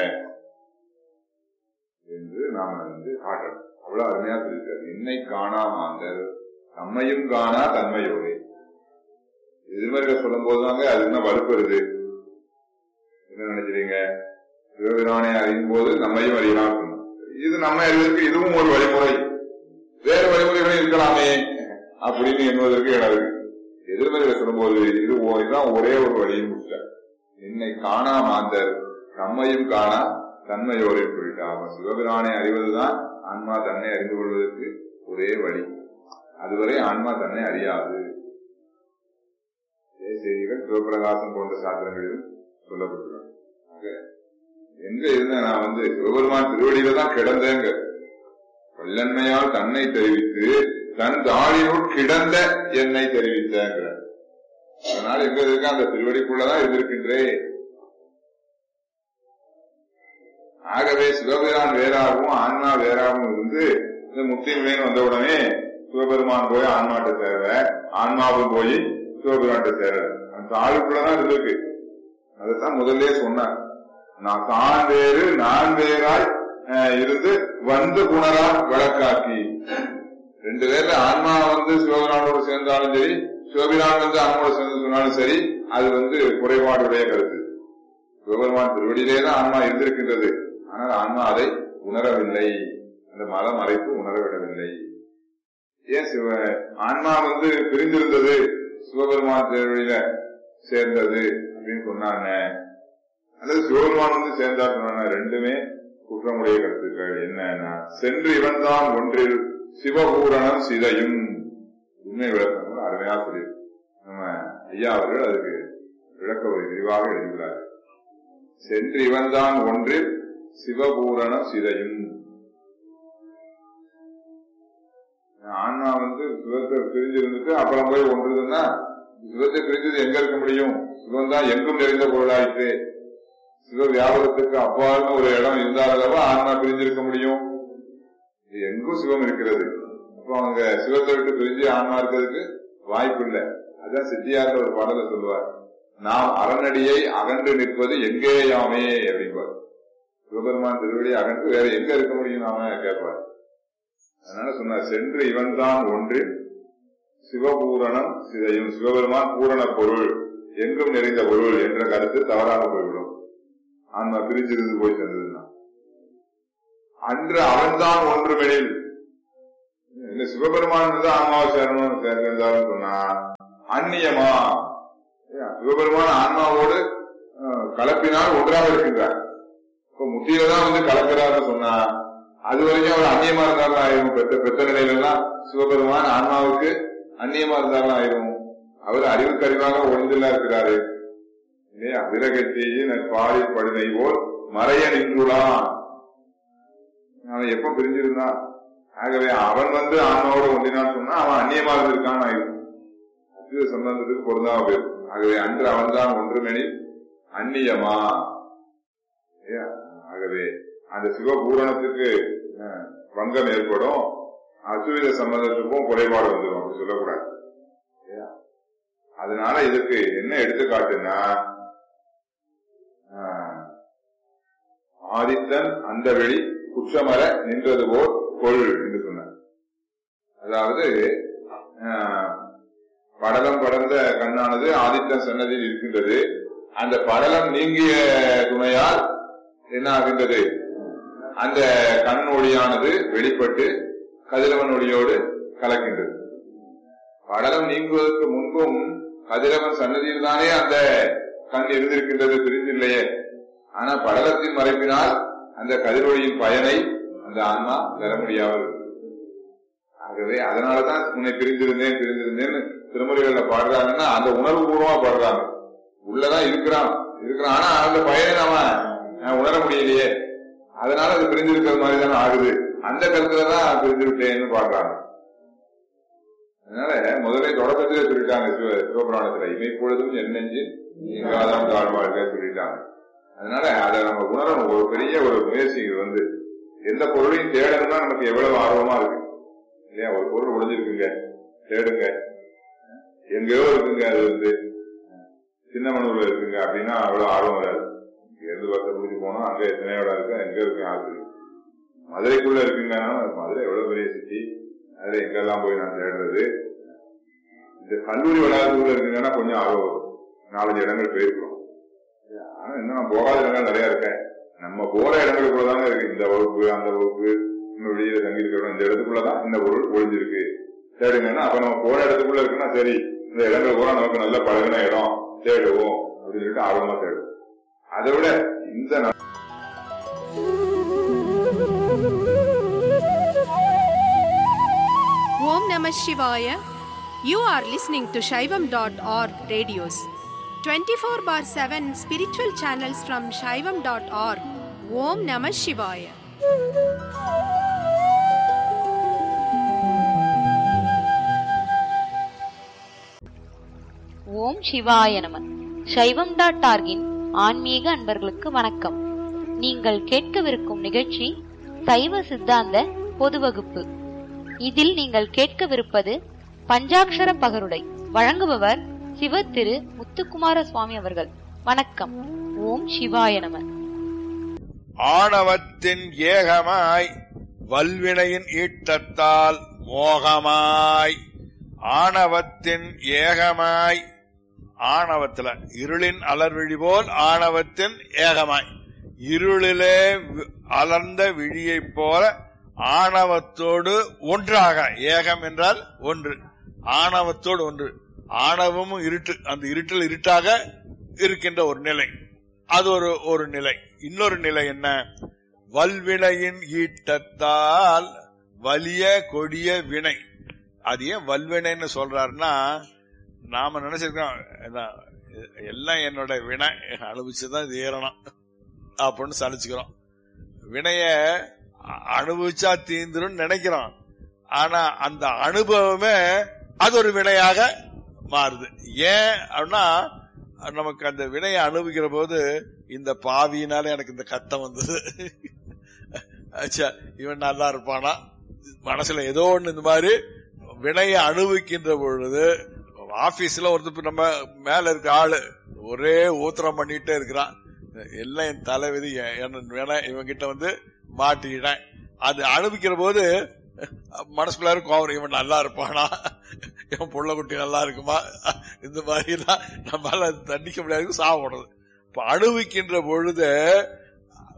என்று நாம வந்து காட்டணும் அவ்வளவு அருமையா சொல்லியிருக்காரு என்னை காணா மாந்தர் நம்மையும் காணா தன்மையோடு எதிர்மறைகள் சொல்லும் போதுதாங்க அது என்ன வலுப்பெறுது என்ன நினைக்கிறீங்க சிவபிரானை அறியும் போது நம்மையும் அறியலாம் சொன்னோம். இது நம்ம அறிவதற்கு இதுவும் ஒரு வழிமுறை வேறு வழிமுறைகளும் இருக்கலாமே அப்படின்னு எண்ணுவதற்கு இடம் இருக்கு எதிர்மறைகள் சொல்லும்போது இது ஓ- இதுதான் ஒரே ஒரு வழியும் முடிச்சார் என்னை காணா மாந்தர் நம்மையும் காணா தன்மையோடு சொல்லிட்டா அவன் சிவபிரானை அறிவதுதான் ஆன்மா தன்னை அறிந்து கொள்வதற்கு ஒரே வழி அதுவரை ஆன்மா தன்னை அறியாது இதே செய்திகள் சிவபிரகாசம் போன்ற சாத்திரங்களிலும் சொல்லப்பட்டுள்ளன ஆக, எங்க இருந்தேன் நான் வந்து சிவபெருமான் திருவடியில தான் கிடந்தேங்க வல்லன்மையால் தன்னை தெரிவித்து தன் தாழினுள் கிடந்த என்னை தெரிவித்தேங்கிற அதனால எங்க இருக்க அந்த திருவடிக்குள்ளதான் இருந்திருக்கின்றேன் ஆகவே சிவபிரான் வேறாகவும் ஆன்மா வேறாகவும் இருந்து இந்த முக்தி நிலைன்னு வந்த உடனே சிவபெருமான் போய் ஆன்மாட்ட சேர ஆன்மாவும் போய் சிவபெருமான்ட்ட சேர அந்த ஆளுக்குள்ளதான் இருந்திருக்கு அதைத்தான் முதல்ல சொன்னார் நான் தான் வேறு நான் வேறாய் அஹ், இருந்து வந்து குணரா விளக்காக்கி ரெண்டு பேர்ல ஆன்மா வந்து சிவபிரானோடு சேர்ந்தாலும் சரி சிவபிரான் வந்து ஆன்மாவோட சேர்ந்து சொன்னாலும் சரி அது வந்து குறைபாடுடைய கருத்து சிவபெருமான் திருவடியிலே தான் ஆன்மா இருந்திருக்கின்றது ஆனால் ஆன்மா அதை உணரவில்லை அந்த மல மறைப்பு உணரவிடவில்லை ஏன் சிவ ஆன்மா வந்து பிரிந்திருந்தது சிவபெருமான் திருவடியில சேர்ந்தது அப்படின்னு சொன்னாங்க அல்லது சிவபெருமான் வந்து சேர்ந்தா சொன்னாங்க ரெண்டுமே குற்றமுடைய கருத்துக்கள் என்னன்னா சென்று இவன்தான் ஒன்றில் சிவபூரணம் சிதையும் உண்மை விளக்கங்கள் அருமையா சொல்லி நம்ம ஐயா அவர்கள் அதுக்கு விளக்க ஒரு விரிவாக எழுதியுள்ளார் சென்று இவன்தான் ஒன்றில் சிவபூரணம் சிதையும் ஆன்மா வந்து சிவத்தை பிரிஞ்சிருந்துட்டு அப்புறம் போய் ஒன்றுதுன்னா சிவத்தை பிரிஞ்சது எங்க இருக்க முடியும் சிவன் தான் எங்கும் நிறைந்த பொருளாயிற்று சிவ வியாபாரத்துக்கு அப்பாலும் ஒரு இடம் இருந்தாலவா ஆன்மா பிரிஞ்சிருக்க முடியும் இது எங்கும் சிவம் இருக்கிறது அப்போ அவங்க சிவத்தை விட்டு பிரிஞ்சு ஆன்மா இருக்கிறதுக்கு வாய்ப்பு இல்லை அதான் சித்தியார்த்த ஒரு பாடல சொல்லுவார் நாம் அறநடியை அகன்று நிற்பது எங்கேயாமே அப்படிம்பார் சிவபெருமான் திருவடி அகன்று வேற எங்க இருக்க முடியும் நாம கேட்பார் அதனால சொன்னார் சென்று இவன்தான் ஒன்று சிவபூரணம் சிதையும் சிவபெருமான் பூரண பொருள் எங்கும் நிறைந்த பொருள் என்ற கருத்து தவறாக போய்விடும் ஆன்மா பிரிஞ்சிருந்து போய் சேர்ந்ததுன்னா அன்று அவன்தான் ஒன்றுமெனில் இந்த சிவபெருமான் தான் ஆன்மாவை சேரணும் சேர்ந்தாலும் சொன்னா அந்நியமா ஏன், சிவபெருமான் ஆன்மாவோடு அஹ், கலப்பினால் ஒன்றாக இருக்கின்றார் இப்ப முத்தியில தான் வந்து கலக்கிறார்னு சொன்னா அது வரைக்கும் அவர் அந்நியமா இருந்தாலும் ஆயிரும் பெற்ற பெற்ற நிலையில எல்லாம் சிவபெருமான் ஆன்மாவுக்கு அந்நியமா இருந்தாலும் ஆயிரும் அவர் அறிவுக்கு அறிவாக ஒளிந்துலாம் இருக்கிறாரு இல்லையா விரகத்தேயே பாடி படுனை போல் மறைய நின்றுளான் அவன் எப்ப பிரிஞ்சிருந்தான் ஆகவே அவன் வந்து ஆன்மாவோட ஒன்றினான்னு சொன்னா அவன் அந்நியமா இருந்திருக்கான் ஆயிரும் அத்வித சம்பந்தத்துக்கு பொருந்தாம போயிரும் ஆகவே அன்று அவன்தான் ஒன்றுமெனில் அந்நியமா இல்லையா? ஆகவே அந்த சிவபூரணத்துக்கு அஹ், பங்கம் ஏற்படும் அசுவித சம்பந்தத்துக்கும் குறைபாடு வந்துடும் அப்படி சொல்லக்கூடாது இல்லையா? அதனால இதுக்கு என்ன எடுத்துக்காட்டுன்னா ஆஹ், ஆதித்தன் அந்த வெளி குற்றமர நின்றது போல் கொள் என்று சொன்னார் அதாவது ஆஹ், படலம் படர்ந்த கண்ணானது ஆதித்தன் சன்னதியில் இருக்கின்றது அந்த படலம் நீங்கிய துணையால் என்ன ஆகின்றது அந்த கண் ஒளியானது வெளிப்பட்டு கதிரவன் ஒளியோடு கலக்கின்றது படலம் நீங்குவதற்கு முன்பும் கதிரவன் சன்னதியில் தானே அந்த கண் இருந்திருக்கின்றது பிரிந்தில்லையே ஆனா படலத்தின் மறைப்பினால் அந்த கதிரொளியின் பயனை அந்த ஆன்மா பெற முடியாமல் இருந்தது. ஆகவே அதனாலதான் உன்னை பிரிந்திருந்தேன் பிரிந்திருந்தேன்னு திருமுறைகள்ல பாடுறாங்கன்னா அந்த உணர்வு பூர்வமா பாடுறாங்க உள்ளதான் இருக்கிறான் இருக்கிறான் ஆனா அந்த பயனை நாம அஹ், உணர முடியலையே அதனால அது பிரிஞ்சிருக்கிறது மாதிரி தானே ஆகுது அந்த கருத்துல தான் பிரிஞ்சு விட்டேன்னு பாடுறாங்க அதனால முதல்ல தொடக்கத்திலே சொல்லிட்டாங்க சிவ சிவபுராணத்துல இமைப்பொழுதும் என் நெஞ்சு எங்காதான் தாழ்வாழ்க சொல்லிட்டாங்க அதனால அதை நம்ம உணரணும் ஒரு பெரிய ஒரு முயற்சி இது வந்து எந்த பொருளையும் தேடணும்னா நமக்கு எவ்வளவு ஆர்வமா இருக்கு இல்லையா ஒரு பொருள் ஒளிஞ்சிருக்குங்க தேடுங்க எங்கேயோ இருக்குங்க அது வந்து சின்னமனூர்ல இருக்குங்க அப்படின்னா அவ்வளவு ஆர்வம் வராது இங்க இருந்து பத்து முடிஞ்சு போனா அங்க எத்தனையோ இடம் இருக்கு எங்க இருக்கு யாருக்கு தெரியும். மதுரைக்குள்ள இருக்குங்க மதுரை எவ்வளவு பெரிய சிட்டி அதுல எங்கெல்லாம் போய் நான் தேடுறது இந்த கல்லூரி வளாகத்துக்குள்ள இருக்குங்கன்னா கொஞ்சம் ஆர்வம் வரும் நாலஞ்சு இடங்கள் போயிருக்கிறோம் ஆனா இன்னும் நான் போகாத இடங்கள் நிறைய இருக்கேன் நம்ம போற இடங்களுக்குள்ள தாங்க இருக்கு இந்த வகுப்பு அந்த வகுப்பு இன்னும் வெளியில தங்கி இருக்கிறோம் இந்த இடத்துக்குள்ளதான் இந்த பொருள் ஒளிஞ்சிருக்கு தேடுங்கன்னா அப்ப நம்ம போற இடத்துக்குள்ள இருக்குன்னா சரி இந்த இடங்கள் பூரா நமக்கு நல்ல பழகின இடம் தேடுவோம் அப்படின்னு சொல்லிட்டு ஆர்வமா தேடுவோம் அதை விட இந்த ந- Om Namah Shivaya. You are listening to Shaivam.org radios. 24 bar 7 spiritual channels from Shaivam.org. Om Namah Shivaya. ஓம் சிவாய நம சைவம் டாட் ஆர்கின் ஆன்மீக அன்பர்களுக்கு வணக்கம் நீங்கள் கேட்கவிருக்கும் நிகழ்ச்சி சைவ சித்தாந்த பொது வகுப்பு இதில் நீங்கள் கேட்கவிருப்பது பஞ்சாக்ஷர பகருடை வழங்குபவர் சிவ திரு முத்துக்குமார சுவாமி அவர்கள் வணக்கம் ஓம் சிவாய நம ஆணவத்தின் ஏகமாய் வல்வினையின் ஈட்டத்தால் மோகமாய் ஆணவத்தின் ஏகமாய் ஆணவத்துல இருளின் அலர்விழி போல் ஆணவத்தின் ஏகமாய் இருளிலே வி- அலர்ந்த விழியைப் போல ஆணவத்தோடு ஒன்றாக ஏகம் என்றால் ஒன்று ஆணவத்தோடு ஒன்று ஆணவமும் இருட்டு அந்த இருட்டில் இருட்டாக இருக்கின்ற ஒரு நிலை அது ஒரு ஒரு நிலை இன்னொரு நிலை என்ன வல்வினையின் ஈட்டத்தால் வலிய கொடிய வினை அது ஏன் வல்வினைன்னு சொல்றாருன்னா நாம நினைச்சிருக்கோம் என்ன, எல்லாம் என்னோட வினை அனுபவிச்சுதான் இது ஏறணும் அப்படின்னு சலிச்சுக்கிறோம் வினைய அ- அனுபவிச்சா தீந்துரும் நினைக்கிறோம் ஆனா அந்த அனுபவமே அது ஒரு வினையாக மாறுது ஏன் அப்படின்னா நமக்கு அந்த வினையை அனுபவிக்கிற போது இந்த பாவியினால எனக்கு இந்த கட்டம் வந்தது அச்சா இவன் நல்லா இருப்பானா மனசுல ஏதோ ஒண்ணு இந்த மாதிரி வினையை அனுபவிக்கின்ற பொழுது ஆபீஸ்ல ஒருத்தர் நம்ம மேல இருக்க ஆளு ஒரே ஊத்திரம் பண்ணிட்டே இருக்கிறான் எல்லாம் என் தலைவிதி என் என் வினை இவன் கிட்ட வந்து மாட்டிக்கிட்டேன் அது அனுபவிக்கிற போது மனசுக்குள்ள இருக்கும் இவன் நல்லா இருப்பானா இவன் புள்ள குட்டி நல்லா இருக்குமா இந்த மாதிரி எல்லாம் நம்மளால தண்டிக்க முடியாது சாப்பிடுறது இப்ப அனுபவிக்கின்ற பொழுது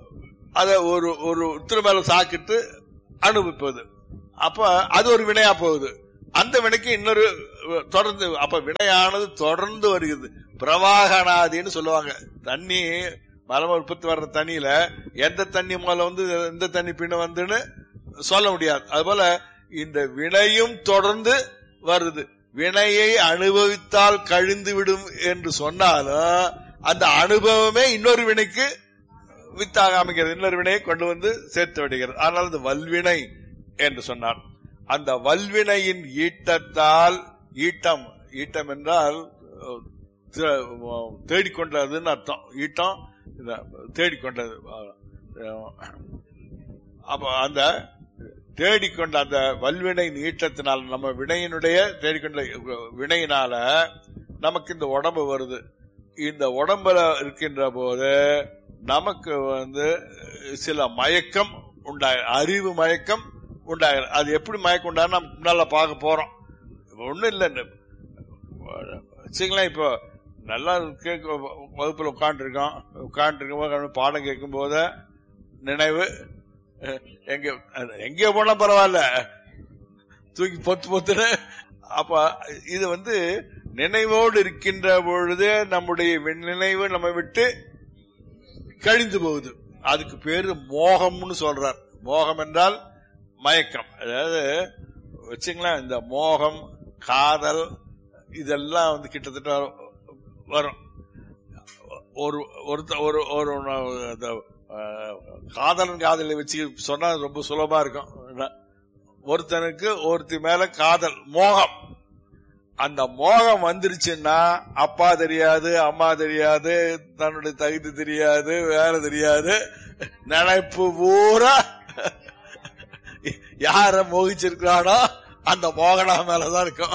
அத ஒரு ஒரு திருமேல சாக்கிட்டு அனுபவிப்பது அப்ப அது ஒரு வினையா போகுது அந்த வினைக்கு இன்னொரு அஹ், தொடர்ந்து அப்ப வினையானது தொடர்ந்து வருகிறது பிரவாகனாதின்னு சொல்லுவாங்க தண்ணி மரம் உற்பத்தி வர்ற தண்ணியில எந்த தண்ணி முதல்ல வந்து எந்த தண்ணி பின்ன வந்துன்னு சொல்ல முடியாது அதுபோல இந்த வினையும் தொடர்ந்து வருது வினையை அனுபவித்தால் கழிந்து விடும் என்று சொன்னாலும் அந்த அனுபவமே இன்னொரு வினைக்கு வித்தாக அமைக்கிறது இன்னொரு வினையை கொண்டு வந்து சேர்த்து விடுகிறது ஆனால் அது வல்வினை என்று சொன்னார் அந்த வல்வினையின் ஈட்டத்தால் ஈட்டம் ஈட்டம் என்றால் அஹ், தே- தேடிக்கொண்டதுன்னு அர்த்தம் ஈட்டம் இந்த தேடிக்கொண்டது அஹ், அப்ப அந்த தேடிக்கொண்ட அந்த வல்வினை ஈட்டத்தினால் நம்ம வினையினுடைய தேடிக்கொண்ட வினையினால நமக்கு இந்த உடம்பு வருது இந்த உடம்புல இருக்கின்ற போது நமக்கு வந்து சில மயக்கம் உண்டாய அறிவு மயக்கம் உண்டாகிற அது எப்படி மயக்கம் உண்டாரு நம்ம முன்னால பார்க்க போறோம் ஒண்ணும் இல்லை வச்சுங்களேன் இப்போ நல்லா கேட்க வகுப்புல உட்காந்துருக்கோம் உட்காந்துருக்கும் பாடம் கேட்கும் போது நினைவு அஹ், எங்க அது எங்கே போனா பரவாயில்ல தூக்கி பொத்து பொத்துன்னு அப்ப இது வந்து நினைவோடு இருக்கின்ற பொழுது நம்முடைய வி- நினைவு நம்ம விட்டு கழிந்து போகுது அதுக்கு பேரு மோகம்னு சொல்றார் மோகம் என்றால் மயக்கம் அதாவது வச்சுங்களேன் இந்த மோகம் காதல் இதெல்லாம் வந்து கிட்டத்தட்ட வரும் ஒரு ஒருத்த ஒரு ஒரு அந்த, அஹ், காதலன் காதலை வச்சு சொன்னா ரொம்ப சுலபமா இருக்கும் என்ன? ஒருத்தனுக்கு ஒருத்தி மேல காதல் மோகம் அந்த மோகம் வந்துருச்சுன்னா அப்பா தெரியாது அம்மா தெரியாது தன்னுடைய தகுதி தெரியாது வேலை தெரியாது நினைப்பு பூரா யார மோகிச்சிருக்கிறானோ அந்த மோகனா மேலதான் இருக்கும்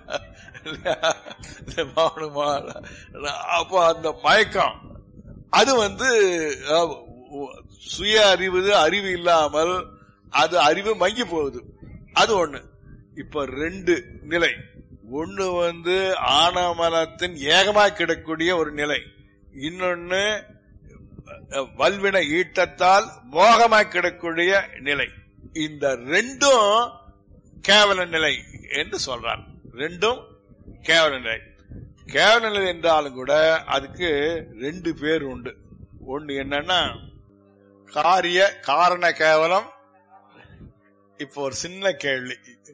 இந்த மோகனு மோகன. அப்போ அந்த மயக்கம் அது வந்து அஹ், சுய அறிவு அறிவு இல்லாமல் அது அறிவு மங்கி போகுது அது ஒண்ணு இப்ப ரெண்டு நிலை ஒண்ணு வந்து ஆனமனத்தின் ஏகமாய் கிடக்கூடிய ஒரு நிலை இன்னொன்னு அஹ், வல்வினை ஈட்டத்தால் மோகமாய் கிடக்கூடிய நிலை இந்த ரெண்டும் கேவல நிலை என்று சொல்றார் ரெண்டும் கேவல நிலை கேவல நிலை என்றாலும் கூட அதுக்கு ரெண்டு பேர் உண்டு ஒண்ணு என்னன்னா காரிய காரண கேவலம் இப்போ ஒரு சின்ன கேள்வி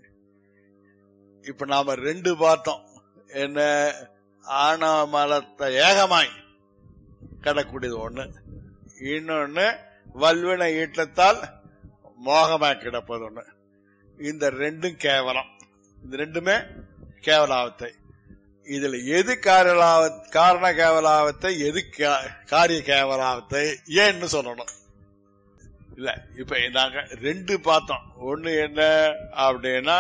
இப்ப நாம ரெண்டு பார்த்தோம் என்ன ஆனமலத்தை ஏகமாய் கிடக்கூடியது ஒண்ணு இன்னொன்னு வல்வினை ஈட்டத்தால் மோகமாய் கிடப்பது ஒண்ணு இந்த ரெண்டும் கேவலம் இந்த ரெண்டுமே கேவலாவத்தை இதுல எது காரலாவ காரண கேவலாவத்தை எது கா- காரிய கேவலாவத்தை ஏன்னு சொல்லணும் இல்ல இப்ப நாங்க ரெண்டு பார்த்தோம் ஒண்ணு என்ன அப்படின்னா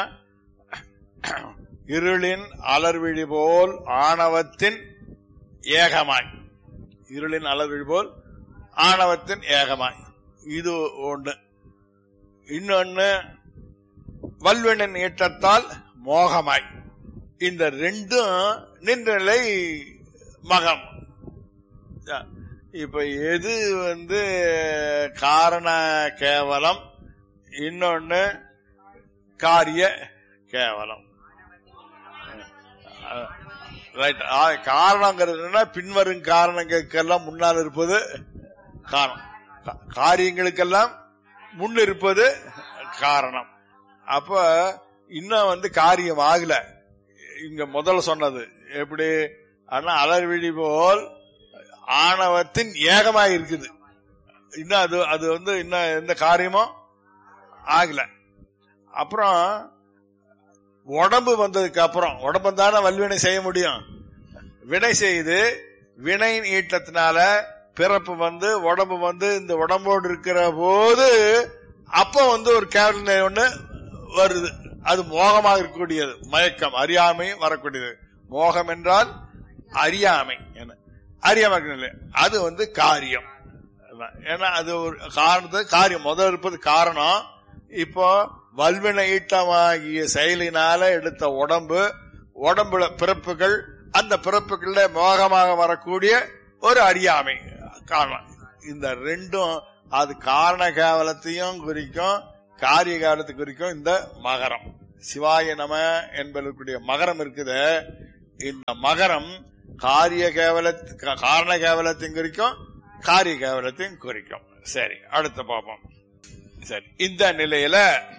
இருளின் அலர்விழி போல் ஆணவத்தின் ஏகமாய் இருளின் அலர்விழி போல் ஆணவத்தின் ஏகமாய் இது ஒண்ணு இன்னொன்னு வல்வினின் ஈட்டத்தால் மோகமாய் இந்த ரெண்டும் நின்றலை மகம் இப்ப எது வந்து காரண கேவலம் இன்னொன்னு காரிய கேவலம் ரைட் காரணங்கிறது என்னன்னா பின்வரும் காரணங்களுக்கெல்லாம் முன்னால் இருப்பது காரணம் கா- காரியங்களுக்கெல்லாம் முன் இருப்பது காரணம் அப்ப இன்னும் வந்து காரியம் ஆகல இங்க முதல்ல சொன்னது எப்படி ஆனா அலர்விழி போல் ஆணவத்தின் ஏகமாய் இருக்குது இன்னும் அது அது வந்து இன்னும் எந்த காரியமும் ஆகல அப்புறம் உடம்பு வந்ததுக்கு அப்புறம் உடம்பு தானே வல்வினை செய்ய முடியும் வினை செய்து வினையின் ஈட்டத்தினால பிறப்பு வந்து உடம்பு வந்து இந்த உடம்போடு இருக்கிற போது அப்ப வந்து ஒரு கேவல ஒண்ணு வருது அது மோகமாக இருக்கக்கூடியது மயக்கம் அறியாமை வரக்கூடியது மோகம் என்றால் அறியாமை என்ன அறியாமை இருக்கிற நிலை. அது வந்து காரியம் அதான். ஏன்னா அது ஒரு காரணத்து காரியம் முதல் இருப்பது காரணம் இப்போ வல்வினை ஈட்டமாகிய செயலினால எடுத்த உடம்பு உடம்புல பிறப்புகள் அந்த பிறப்புகள்ல மோகமாக வரக்கூடிய ஒரு அறியாமை காரணம் இந்த ரெண்டும் அது காரண கேவலத்தையும் குறிக்கும் காரிய காலத்தை குறிக்கும் இந்த மகரம் சிவாய நம என்பதற்குரிய மகரம் இருக்குது இந்த மகரம் காரிய கேவல காரண கேவலத்தையும் குறிக்கும் காரிய கேவலத்தையும் குறிக்கும் சரி அடுத்து பார்ப்போம் சரி இந்த நிலையில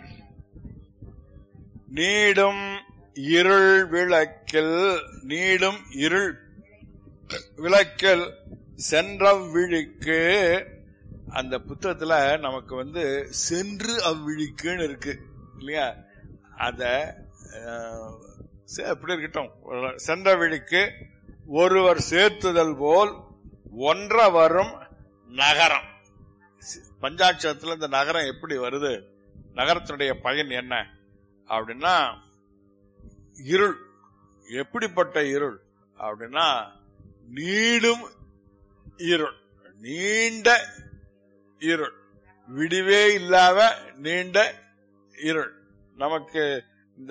நீடும் இருள் விளக்கில் நீடும் இருள் விளக்கில் சென்ற விழிக்கு அந்த புத்தகத்துல நமக்கு வந்து சென்று அவ்விழிக்குன்னு இருக்கு இல்லையா அத அஹ், சரி, எப்படி இருக்கட்டும் சென்ற விழிக்கு ஒருவர் சேர்த்துதல் போல் ஒன்ற வரும் நகரம் பஞ்சாட்சரத்துல இந்த நகரம் எப்படி வருது நகரத்தினுடைய பயன் என்ன அப்படின்னா இருள் எப்படிப்பட்ட இருள் அப்படின்னா நீடும் இருள் நீண்ட இருள் விடிவே இல்லாத நீண்ட இருள் நமக்கு இந்த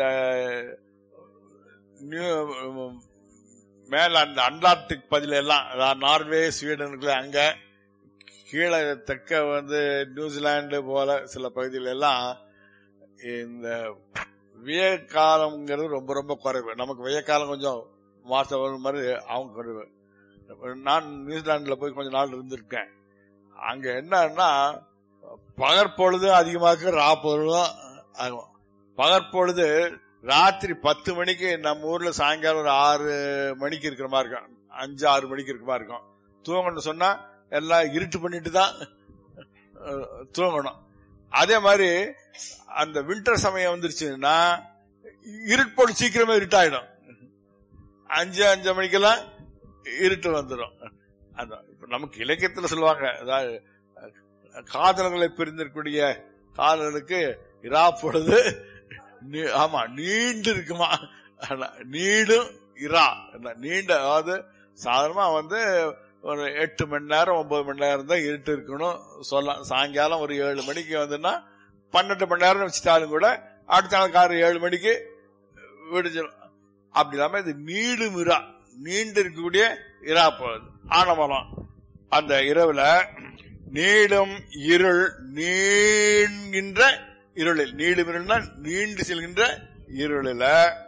நியூ- மேல அந்த அண்டார்டிக் பதில எல்லாம் அதாவது நார்வே ஸ்வீடனுக்குள்ள அங்க கீழே தெற்க வந்து நியூசிலாந்து போல சில பகுதியில எல்லாம் இந்த வியக்காலம்ங்கிறது ரொம்ப ரொம்ப குறைவு நமக்கு வெய்யக்காலம் கொஞ்சம் மாசம் ஒரு மாதிரி அவங்க குறைவு நான் நியூசிலாந்துல போய் கொஞ்ச நாள் இருந்திருக்கேன் அங்க என்னன்னா பகற்பொழுது அதிகமாக ரா பொழுதும் ஆகும் பகற்பொழுது ராத்திரி பத்து மணிக்கு நம்ம ஊர்ல சாயங்காலம் ஒரு ஆறு மணிக்கு இருக்கிற மாதிரி இருக்கும் அஞ்சு ஆறு மணிக்கு இருக்கிற மாதிரி இருக்கும் தூங்கணும்னு சொன்னா எல்லாம் இருட்டு பண்ணிட்டு தான் அஹ், தூங்கணும் அதே மாதிரி அந்த வின்டர் சமயம் வந்துருச்சுன்னா இருட்போடு சீக்கிரமே இருட்டாயிடும் அஞ்சு அஞ்சு மணிக்கெல்லாம் இருட்டு வந்துடும் அதான் இப்ப நமக்கு இலக்கியத்துல சொல்லுவாங்க அதாவது அஹ், காதலர்களை பிரிந்திருக்கக்கூடிய காதலர்களுக்கு இரா பொழுது நீ- ஆமா நீண்டு இருக்குமா ஆனா, நீடும் இரா என்ன, நீண்ட அதாவது சாதாரணமா வந்து ஒரு எட்டு மணி நேரம் ஒன்பது மணி நேரம் தான் இருட்டு இருக்கணும் சொல்லலாம் சாயங்காலம் ஒரு ஏழு மணிக்கு வந்துன்னா பன்னெண்டு மணி நேரம் வச்சுட்டாலும் கூட அடுத்த நாள் காலை ஏழு மணிக்கு விடிஞ்சிடும் அப்படி இல்லாம இது நீடும் இரா நீண்டு இருக்கக்கூடிய இரா போகுது ஆனமலம் அந்த இரவுல நீடும் இருள் நீண்கின்ற இருளில் நீடும் இருள்னா நீண்டு செல்கின்ற இருளில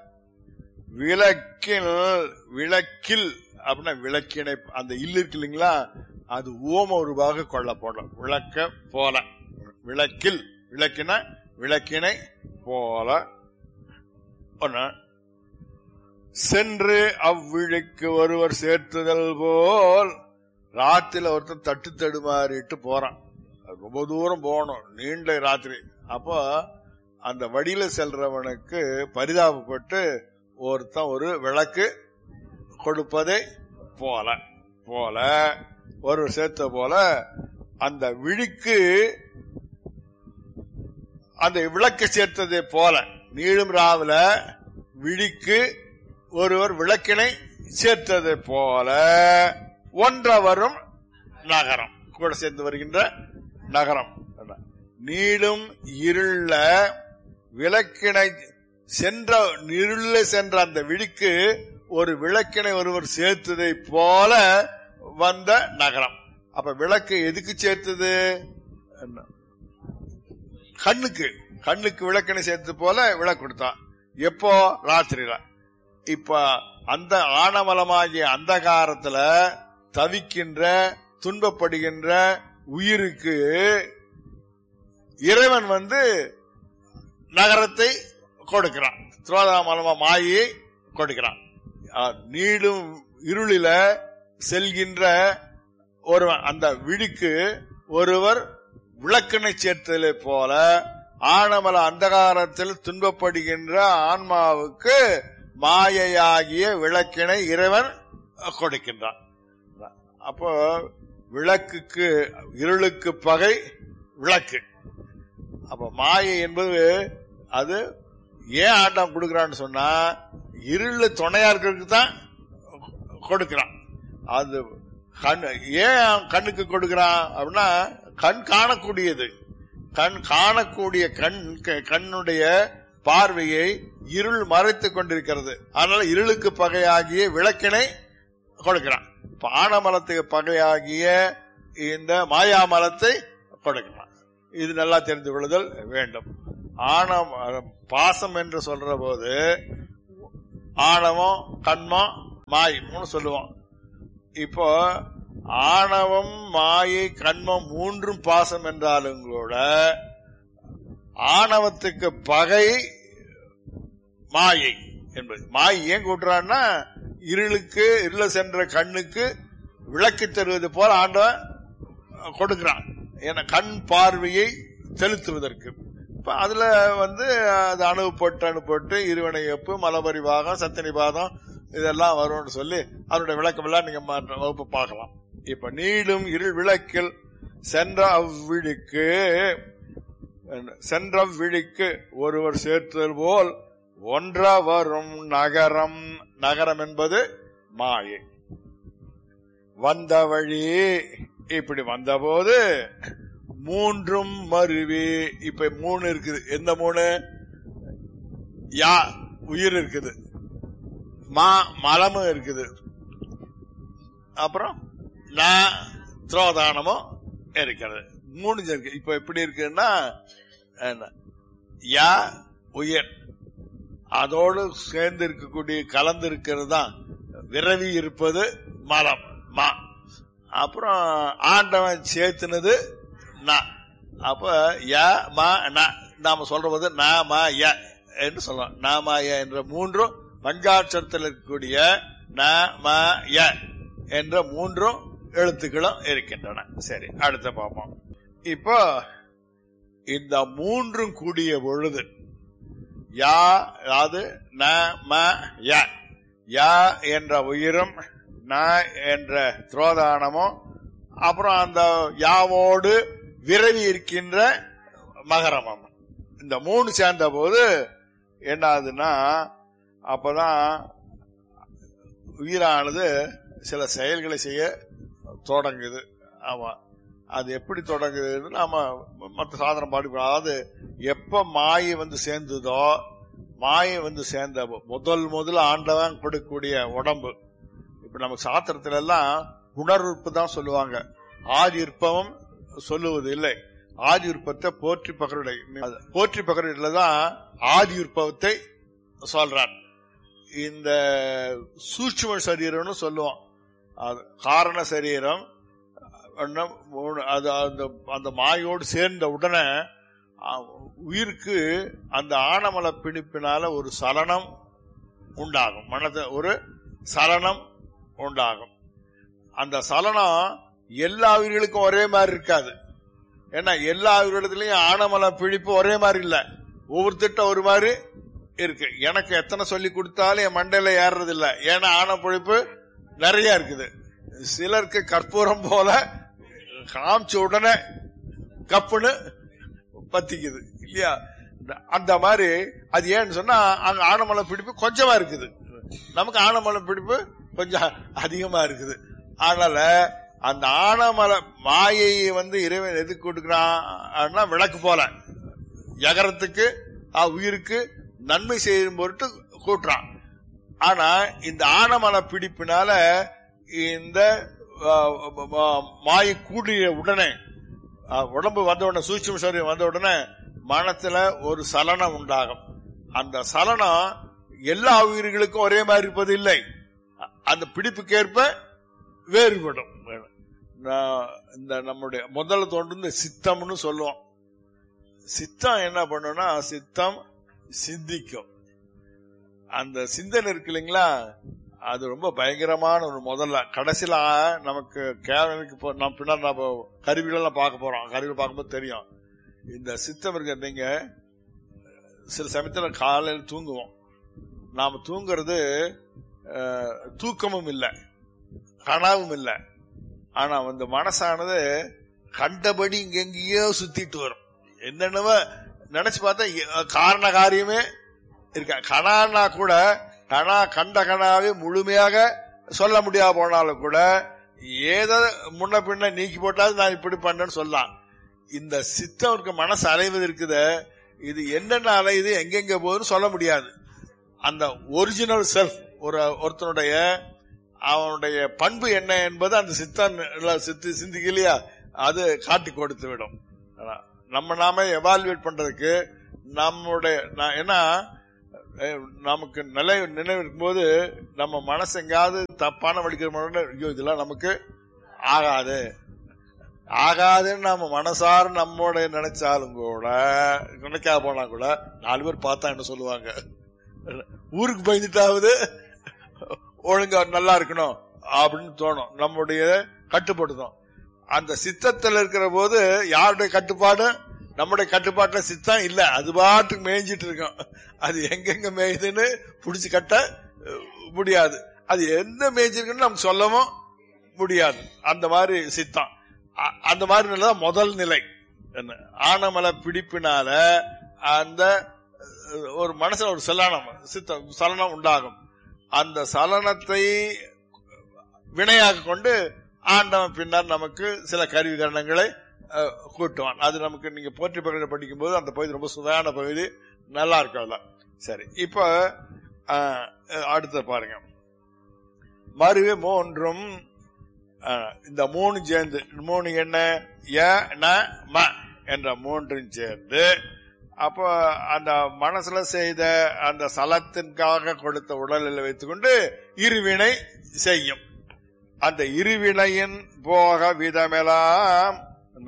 விளக்கில் விளக்கில் அப்படின்னா விளக்கினை அந்த இல்லு இருக்கு இல்லைங்களா அது ஓம உருவாக கொள்ளப்படும் விளக்க போல விளக்கில் விளக்கின விளக்கினை போல ஒண்ணு சென்று அவ்விழிக்கு ஒருவர் சேர்த்துதல் போல் ராத்திரில ஒருத்தன் தட்டு தடுமாறிட்டு போறான் அது ரொம்ப தூரம் போகணும் நீண்ட ராத்திரி அப்போ அந்த வழியில செல்றவனுக்கு பரிதாபப்பட்டு ஒருத்தன் ஒரு விளக்கு கொடுப்பதை போல போல ஒரு சேர்த்த போல அந்த விழிக்கு அந்த விளக்கு சேர்த்ததை போல நீளும் ராவுல விழிக்கு ஒருவர் விளக்கினை சேர்த்ததை போல ஒன்றவரும் நகரம் கூட சேர்ந்து வருகின்ற நகரம் நீளும் இருள விளக்கினை சென்ற இருள சென்ற அந்த விழிக்கு ஒரு விளக்கினை ஒருவர் சேர்த்ததை போல வந்த நகரம் அப்ப விளக்கு எதுக்கு சேர்த்தது என்ன? கண்ணுக்கு கண்ணுக்கு விளக்கினை சேர்த்தது போல விளக்கு கொடுத்தான் எப்போ ராத்திரியில இப்ப அந்த ஆணவலமாகிய அந்தகாரத்துல தவிக்கின்ற துன்பப்படுகின்ற உயிருக்கு இறைவன் வந்து நகரத்தை கொடுக்கிறான் துரோதாமலமா மாயை கொடுக்கிறான் அஹ் நீடும் இருளில செல்கின்ற ஒரு அந்த விழிக்கு ஒருவர் விளக்கினை சேர்த்ததை போல ஆனமல அந்தகாரத்தில் துன்பப்படுகின்ற ஆன்மாவுக்கு மாயையாகிய விளக்கினை இறைவன் கொடுக்கின்றான் அப்போ விளக்குக்கு இருளுக்கு பகை விளக்கு அப்ப மாயை என்பது அது ஏன் ஆட்டம் கொடுக்கறான்னு சொன்னா இருள துணையா இருக்கிறதுக்கு தான் கொடுக்கிறான் அது கண் ஏன் அவன் கண்ணுக்கு கொடுக்கிறான் அப்படின்னா கண் காணக்கூடியது கண் காணக்கூடிய கண் க- கண்ணுடைய பார்வையை இருள் மறைத்துக் கொண்டிருக்கிறது அதனால இருளுக்கு பகையாகிய விளக்கினை கொடுக்கிறான் இப்ப ஆனமலத்துக்கு பகையாகிய இந்த மாயாமலத்தை கொடுக்கலாம் இது நல்லா தெரிந்து கொள்ளுதல் வேண்டும் ஆணவம் பாசம் என்று சொல்ற போது ஆணவம் கண்மம் மாய் மூணு சொல்லுவோம் இப்போ ஆணவம் மாயை கண்மம் மூன்றும் பாசம் என்றாலும் கூட ஆணவத்துக்கு பகை மாயை என்பது மாயை ஏன் கூட்டுறான்னா இருளுக்கு இருள சென்ற கண்ணுக்கு விளக்கு தருவது போல ஆண்டவன் கொடுக்கிறான் ஏன்னா கண் பார்வையை செலுத்துவதற்கு இப்ப அதுல வந்து அது அணுப்பட்டு அணுப்பட்டு இருவனை எப்பு மலபரிவாகம் சத்தனிபாதம் இதெல்லாம் வரும்னு சொல்லி அதனுடைய விளக்கம் எல்லாம் நீங்க மாற்ற- வகுப்பு பார்க்கலாம் இப்ப நீடும் இருள் விளக்கில் சென்ற அவ்விழிக்கு சென்ற விழிக்கு ஒருவர் சேர்த்தல் போல் ஒன்ற வரும் நகரம் நகரம் என்பது மாயை வந்த வழி இப்படி வந்தபோது மூன்றும் மருவி இப்ப மூணு இருக்குது எந்த மூணு யா உயிர் இருக்குது மா மலமும் இருக்குது அப்புறம் ந திரோதானமும் இருக்கிறது மூணு இருக்கு இப்ப எப்படி இருக்குன்னா என்ன? யா உயிர் அதோடு சேர்ந்து இருக்கக்கூடிய கலந்து இருக்கிறது தான் விரவி இருப்பது மலம் மா அப்புறம் ஆண்டவன் சேர்த்துனது ந அப்ப ய ம ந நாம சொல்ற போது ந ம ய என்று சொல்லலாம் ந ம ய என்ற மூன்றும் பஞ்சாட்சரத்தில் இருக்கக்கூடிய ந ம ய என்ற மூன்றும் எழுத்துக்களும் இருக்கின்றன சரி அடுத்த பார்ப்போம் இப்போ இந்த மூன்றும் கூடிய பொழுது யா அது ந ம ய யா என்ற உயிரும் ந என்ற துரோதானமும் அப்புறம் அந்த யாவோடு விரவி இருக்கின்ற மகரமம் இந்த மூணு சேர்ந்த போது என்ன ஆகுதுன்னா அப்பதான் உயிரானது சில செயல்களை செய்ய தொடங்குது ஆமா அது எப்படி தொடங்குதுன்னு நாம மற்ற சாதனம் பாடி அதாவது எப்ப மாயை வந்து சேர்ந்ததோ மாயை வந்து சேர்ந்த முதல் முதல் ஆண்டவன் கொடுக்கக்கூடிய உடம்பு இப்ப நம்ம சாத்திரத்துல எல்லாம் உணர்வுப்பு தான் சொல்லுவாங்க ஆதி உற்பவம் சொல்லுவது இல்லை ஆதி உற்பத்தை போற்றி பகருடை அது போற்றி பகருடையில தான் ஆதி உற்பவத்தை சொல்றார் இந்த சூட்சும சரீரம்னு சொல்லுவோம் அது காரண சரீரம் இன்னும் மூணு அது அந்த அந்த மாயோடு சேர்ந்த உடனே அ, உயிருக்கு அந்த ஆணமல பிணிப்பினால ஒரு சலனம் உண்டாகும் மனத ஒரு சலனம் உண்டாகும் அந்த சலனம் எல்லா உயிர்களுக்கும் ஒரே மாதிரி இருக்காது ஏன்னா எல்லா உயிரிடத்துலயும் ஆணமல பிழிப்பு ஒரே மாதிரி இல்ல ஒவ்வொருத்திட்ட ஒரு மாதிரி இருக்கு எனக்கு எத்தனை சொல்லி கொடுத்தாலும் என் மண்டையில ஏறுறது இல்ல ஏன்னா ஆண பிழிப்பு நிறைய இருக்குது சிலருக்கு கற்பூரம் போல காமிச்ச உடனே கப்புன்னு பத்திக்குது இல்லையா இந்த- அந்த மாதிரி அது ஏன்னு சொன்னா அங்க ஆனமலை பிடிப்பு கொஞ்சமா இருக்குது நமக்கு ஆனமலை பிடிப்பு கொஞ்சம் அதிகமா இருக்குது அதனால அந்த ஆனமலை மாயையை வந்து இறைவன் எதுக்கு கொடுக்கிறான் விளக்கு போல எகரத்துக்கு ஆ, உயிருக்கு நன்மை செய்யும் பொருட்டு கூட்டுறான் ஆனா இந்த ஆனமல பிடிப்பினால இந்த ஆ, ஆ, மாயை கூடிய உடனே ஆ, உடம்பு வந்த உடனே சூட்சும சரீரம் வந்த உடனே மனத்துல ஒரு சலனம் உண்டாகும் அந்த சலனம் எல்லா உயிர்களுக்கும் ஒரே மாதிரி இருப்பது இல்லை அ- அந்த பிடிப்புக்கேற்ப வேறுபடும் நான் இந்த நம்முடைய முதல்ல தோன்று இந்த சித்தம்னு சொல்லுவோம் சித்தம் என்ன பண்ணும்னா சித்தம் சிந்திக்கும் அந்த சிந்தனை இருக்கு இல்லைங்களா அது ரொம்ப பயங்கரமான ஒரு முதல்ல கடைசியில நமக்கு கேவனுக்கு இப்போ நம்ம பின்னாடி நம்ம கருவிகளெல்லாம் பார்க்க போறோம் கருவிகள் பார்க்கும்போது தெரியும் இந்த சித்தம் இருக்க நீங்க சில சமயத்துல காலையில் தூங்குவோம் நாம தூங்குறது அஹ், தூக்கமும் இல்லை கனவும் இல்லை ஆனா அந்த மனசானது கண்டபடி இங்கெங்கேயோ சுத்திட்டு வரும் என்னென்னவோ நினைச்சு பார்த்தா எ- காரண காரியமே இருக்க கணான்னா கூட கணா கண்ட கணாவே முழுமையாக சொல்ல முடியாம போனாலும் கூட ஏதோ முன்ன பின்ன நீக்கி போட்டாலும் நான் இப்படி பண்ணேன்னு சொல்லலாம் இந்த சித்தம் இருக்க மனசு அலைவது இருக்குது இது என்னென்ன அலையுது எங்கெங்க போகுதுன்னு சொல்ல முடியாது அந்த ஒரிஜினல் செல்ஃப் ஒரு ஒருத்தனுடைய அவனுடைய பண்பு என்ன என்பது அந்த சித்தன் சித்து சிந்திக்கலையா அது காட்டி கொடுத்து விடும் ஆனா, நம்ம நாம எவால்வேட் பண்றதுக்கு நம்முடைய நான் ஏன்னா அஹ், நமக்கு நிலை நினைவு இருக்கும்போது நம்ம மனசு எங்கேயாவது தப்பான வழிக்கிற மாதிரி ஐயோ இதெல்லாம் நமக்கு ஆகாது ஆகாதுன்னு நம்ம மனசார நம்மோட நினைச்சாலும் கூட நினைக்காம போனா கூட நாலு பேர் பார்த்தா என்ன சொல்லுவாங்க ஊருக்கு பயந்துட்டாவது ஒழுங்கா நல்லா இருக்கணும் அப்படின்னு தோணும் நம்முடைய கட்டுப்படுத்தும் அந்த சித்தத்தில் இருக்கிற போது யாருடைய கட்டுப்பாடு நம்முடைய கட்டுப்பாட்டுல சித்தம் இல்ல அது பாட்டுக்கு மேய்ஞ்சிட்டு இருக்கும் அது எங்கெங்க மேயுதுன்னு புடிச்சு கட்ட அஹ், முடியாது அது எந்த மேய்ஞ்சிருக்குன்னு நமக்கு சொல்லவும் முடியாது அந்த மாதிரி சித்தம் அ- அந்த மாதிரி நிலை தான் முதல் நிலை என்ன ஆனமலை பிடிப்பினால அந்த அஹ், ஒரு மனசுல ஒரு சலனம் சித்தம் சலனம் உண்டாகும் அந்த சலனத்தை வினையாக கொண்டு ஆண்டவன் பின்னர் நமக்கு சில கருவி கரணங்களை அஹ், கூட்டுவான் அது நமக்கு நீங்க போற்றி பகுதியில் படிக்கும் போது அந்த பகுதி ரொம்ப சுவையான பகுதி நல்லா இருக்கும் அதுல சரி இப்ப அஹ், அடுத்த பாருங்க மறுவே மூன்றும் அஹ், இந்த மூணு சேர்ந்து மூணு என்ன ய ந ம என்ற மூன்றும் சேர்ந்து அப்போ அந்த மனசுல செய்த அந்த சலத்திற்காக கொடுத்த உடலில் வைத்துக்கொண்டு இருவினை செய்யும் அந்த இருவினையின் போக விதமெல்லாம்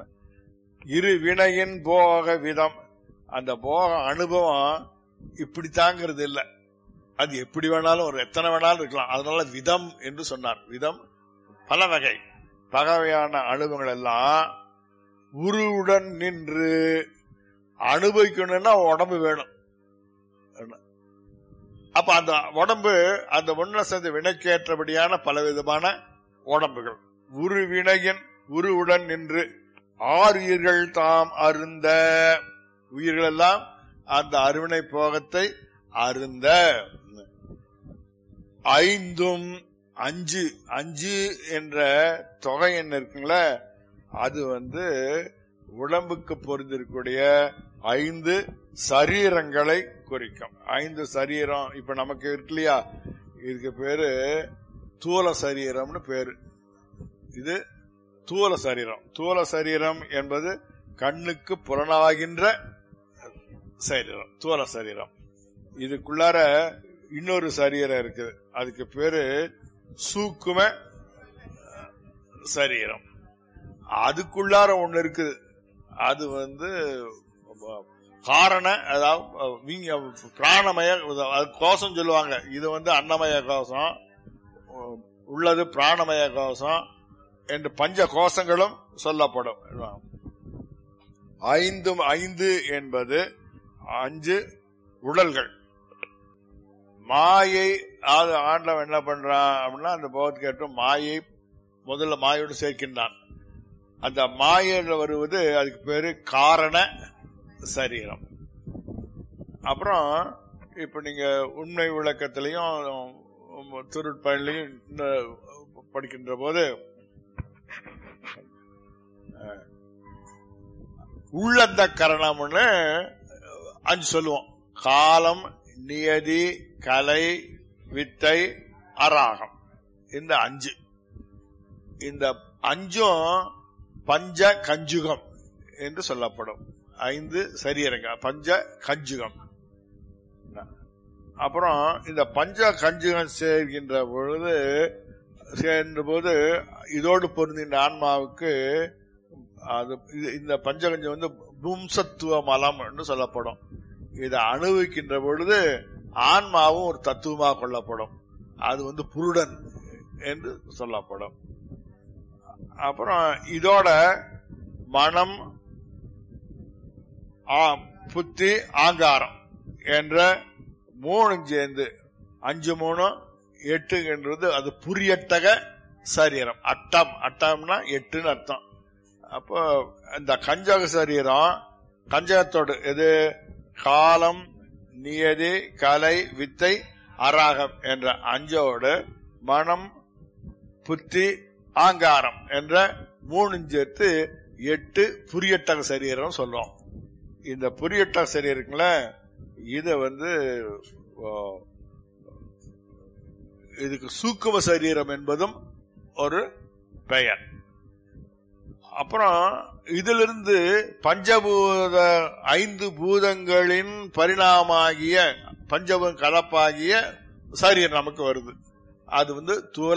இருவினையின் போக விதம் அந்த போக அனுபவம் இப்படி தாங்கிறது இல்ல அது எப்படி வேணாலும் ஒரு எத்தனை வேணாலும் இருக்கலாம் அதனால விதம் என்று சொன்னார் விதம் பல வகை பகவையான அனுபவங்கள் எல்லாம் உருவுடன் நின்று அனுபவிக்கணும்னா உடம்பு வேணும் என்ன? அப்ப அந்த உடம்பு அந்த ஒன்ன சேர்ந்த வினைக்கேற்றபடியான பல விதமான உடம்புகள் உரு வினையின் உருவுடன் நின்று ஆறு உயிர்கள் தாம் அருந்த உயிர்கள் எல்லாம் அந்த அருவினை போகத்தை அருந்த ஐந்தும் அஞ்சு அஞ்சு என்ற தொகை என்ன இருக்குங்களே அது வந்து உடம்புக்கு பொருந்திருக்கூடிய ஐந்து சரீரங்களை குறிக்கும் ஐந்து சரீரம் இப்ப நமக்கு இருக்கு இல்லையா இதுக்கு பேரு தூல சரீரம்னு பேரு இது தூல சரீரம் தூல சரீரம் என்பது கண்ணுக்கு புலனாகின்ற சரீரம் தூல சரீரம் இதுக்குள்ளார இன்னொரு சரீரம் இருக்குது அதுக்கு பேரு சூக்கும சரீரம் அதுக்குள்ளார ஒண்ணு இருக்குது அது வந்து காரண அதாவது வீங்க பிராணமய அது கோஷம் சொல்லுவாங்க இது வந்து அன்னமய கோஷம் உள்ளது பிராணமய கோஷம் என்று பஞ்ச கோஷங்களும் சொல்லப்படும் ஐந்து ஐந்து என்பது அஞ்சு உடல்கள் மாயை அது ஆண்டவன் என்ன பண்றான் அப்படின்னா அந்த போகத்து கேட்டும் மாயை முதல்ல மாயோடு சேர்க்கின்றான் அந்த மாயில வருவது அதுக்கு பேரு காரண சரீரம் அப்புறம் இப்ப நீங்க உண்மை விளக்கத்திலையும் திருட்பயன்லையும் படிக்கின்ற போது உள்ளந்த கரணம்னு அஞ்சு சொல்லுவோம் காலம் நியதி கலை வித்தை அராகம் இந்த அஞ்சு இந்த அஞ்சும் பஞ்ச கஞ்சுகம் என்று சொல்லப்படும் ஐந்து சரியரங்க பஞ்ச கஞ்சுகம் அப்புறம் இந்த பஞ்ச கஞ்சுகம் சேர்கின்ற பொழுது சேர்ந்த போது இதோடு பொருந்தின்ற ஆன்மாவுக்கு அது இந்த பஞ்சகஞ்சம் வந்து பும்சத்துவ மலம் என்று சொல்லப்படும் இதை அனுபவிக்கின்ற பொழுது ஆன்மாவும் ஒரு தத்துவமாக கொள்ளப்படும் அது வந்து புருடன் என்று சொல்லப்படும் அப்புறம் இதோட மனம் புத்தி ஆங்காரம் என்ற மூணு சேர்ந்து அஞ்சு மூணு எட்டு என்றது அது புரியட்டக சரீரம் அட்டம் அட்டம்னா எட்டுன்னு அர்த்தம் அப்போ இந்த கஞ்சக சரீரம் கஞ்சகத்தோடு எது காலம் நியதி கலை வித்தை அராகம் என்ற அஞ்சோடு மனம் புத்தி ஆங்காரம் என்ற மூணு சேர்த்து எட்டு புரியட்டக சரீரம் சொல்லுவோம் இந்த புரியட்டக சரீரம் இருக்குல்ல இத வந்து இதுக்கு சூக்கும சரீரம் என்பதும் ஒரு பெயர் அப்புறம் இதிலிருந்து பஞ்சபூத ஐந்து பூதங்களின் பரிணாமாகிய பஞ்சபூத கலப்பாகிய சரீரம் நமக்கு வருது அது வந்து தூல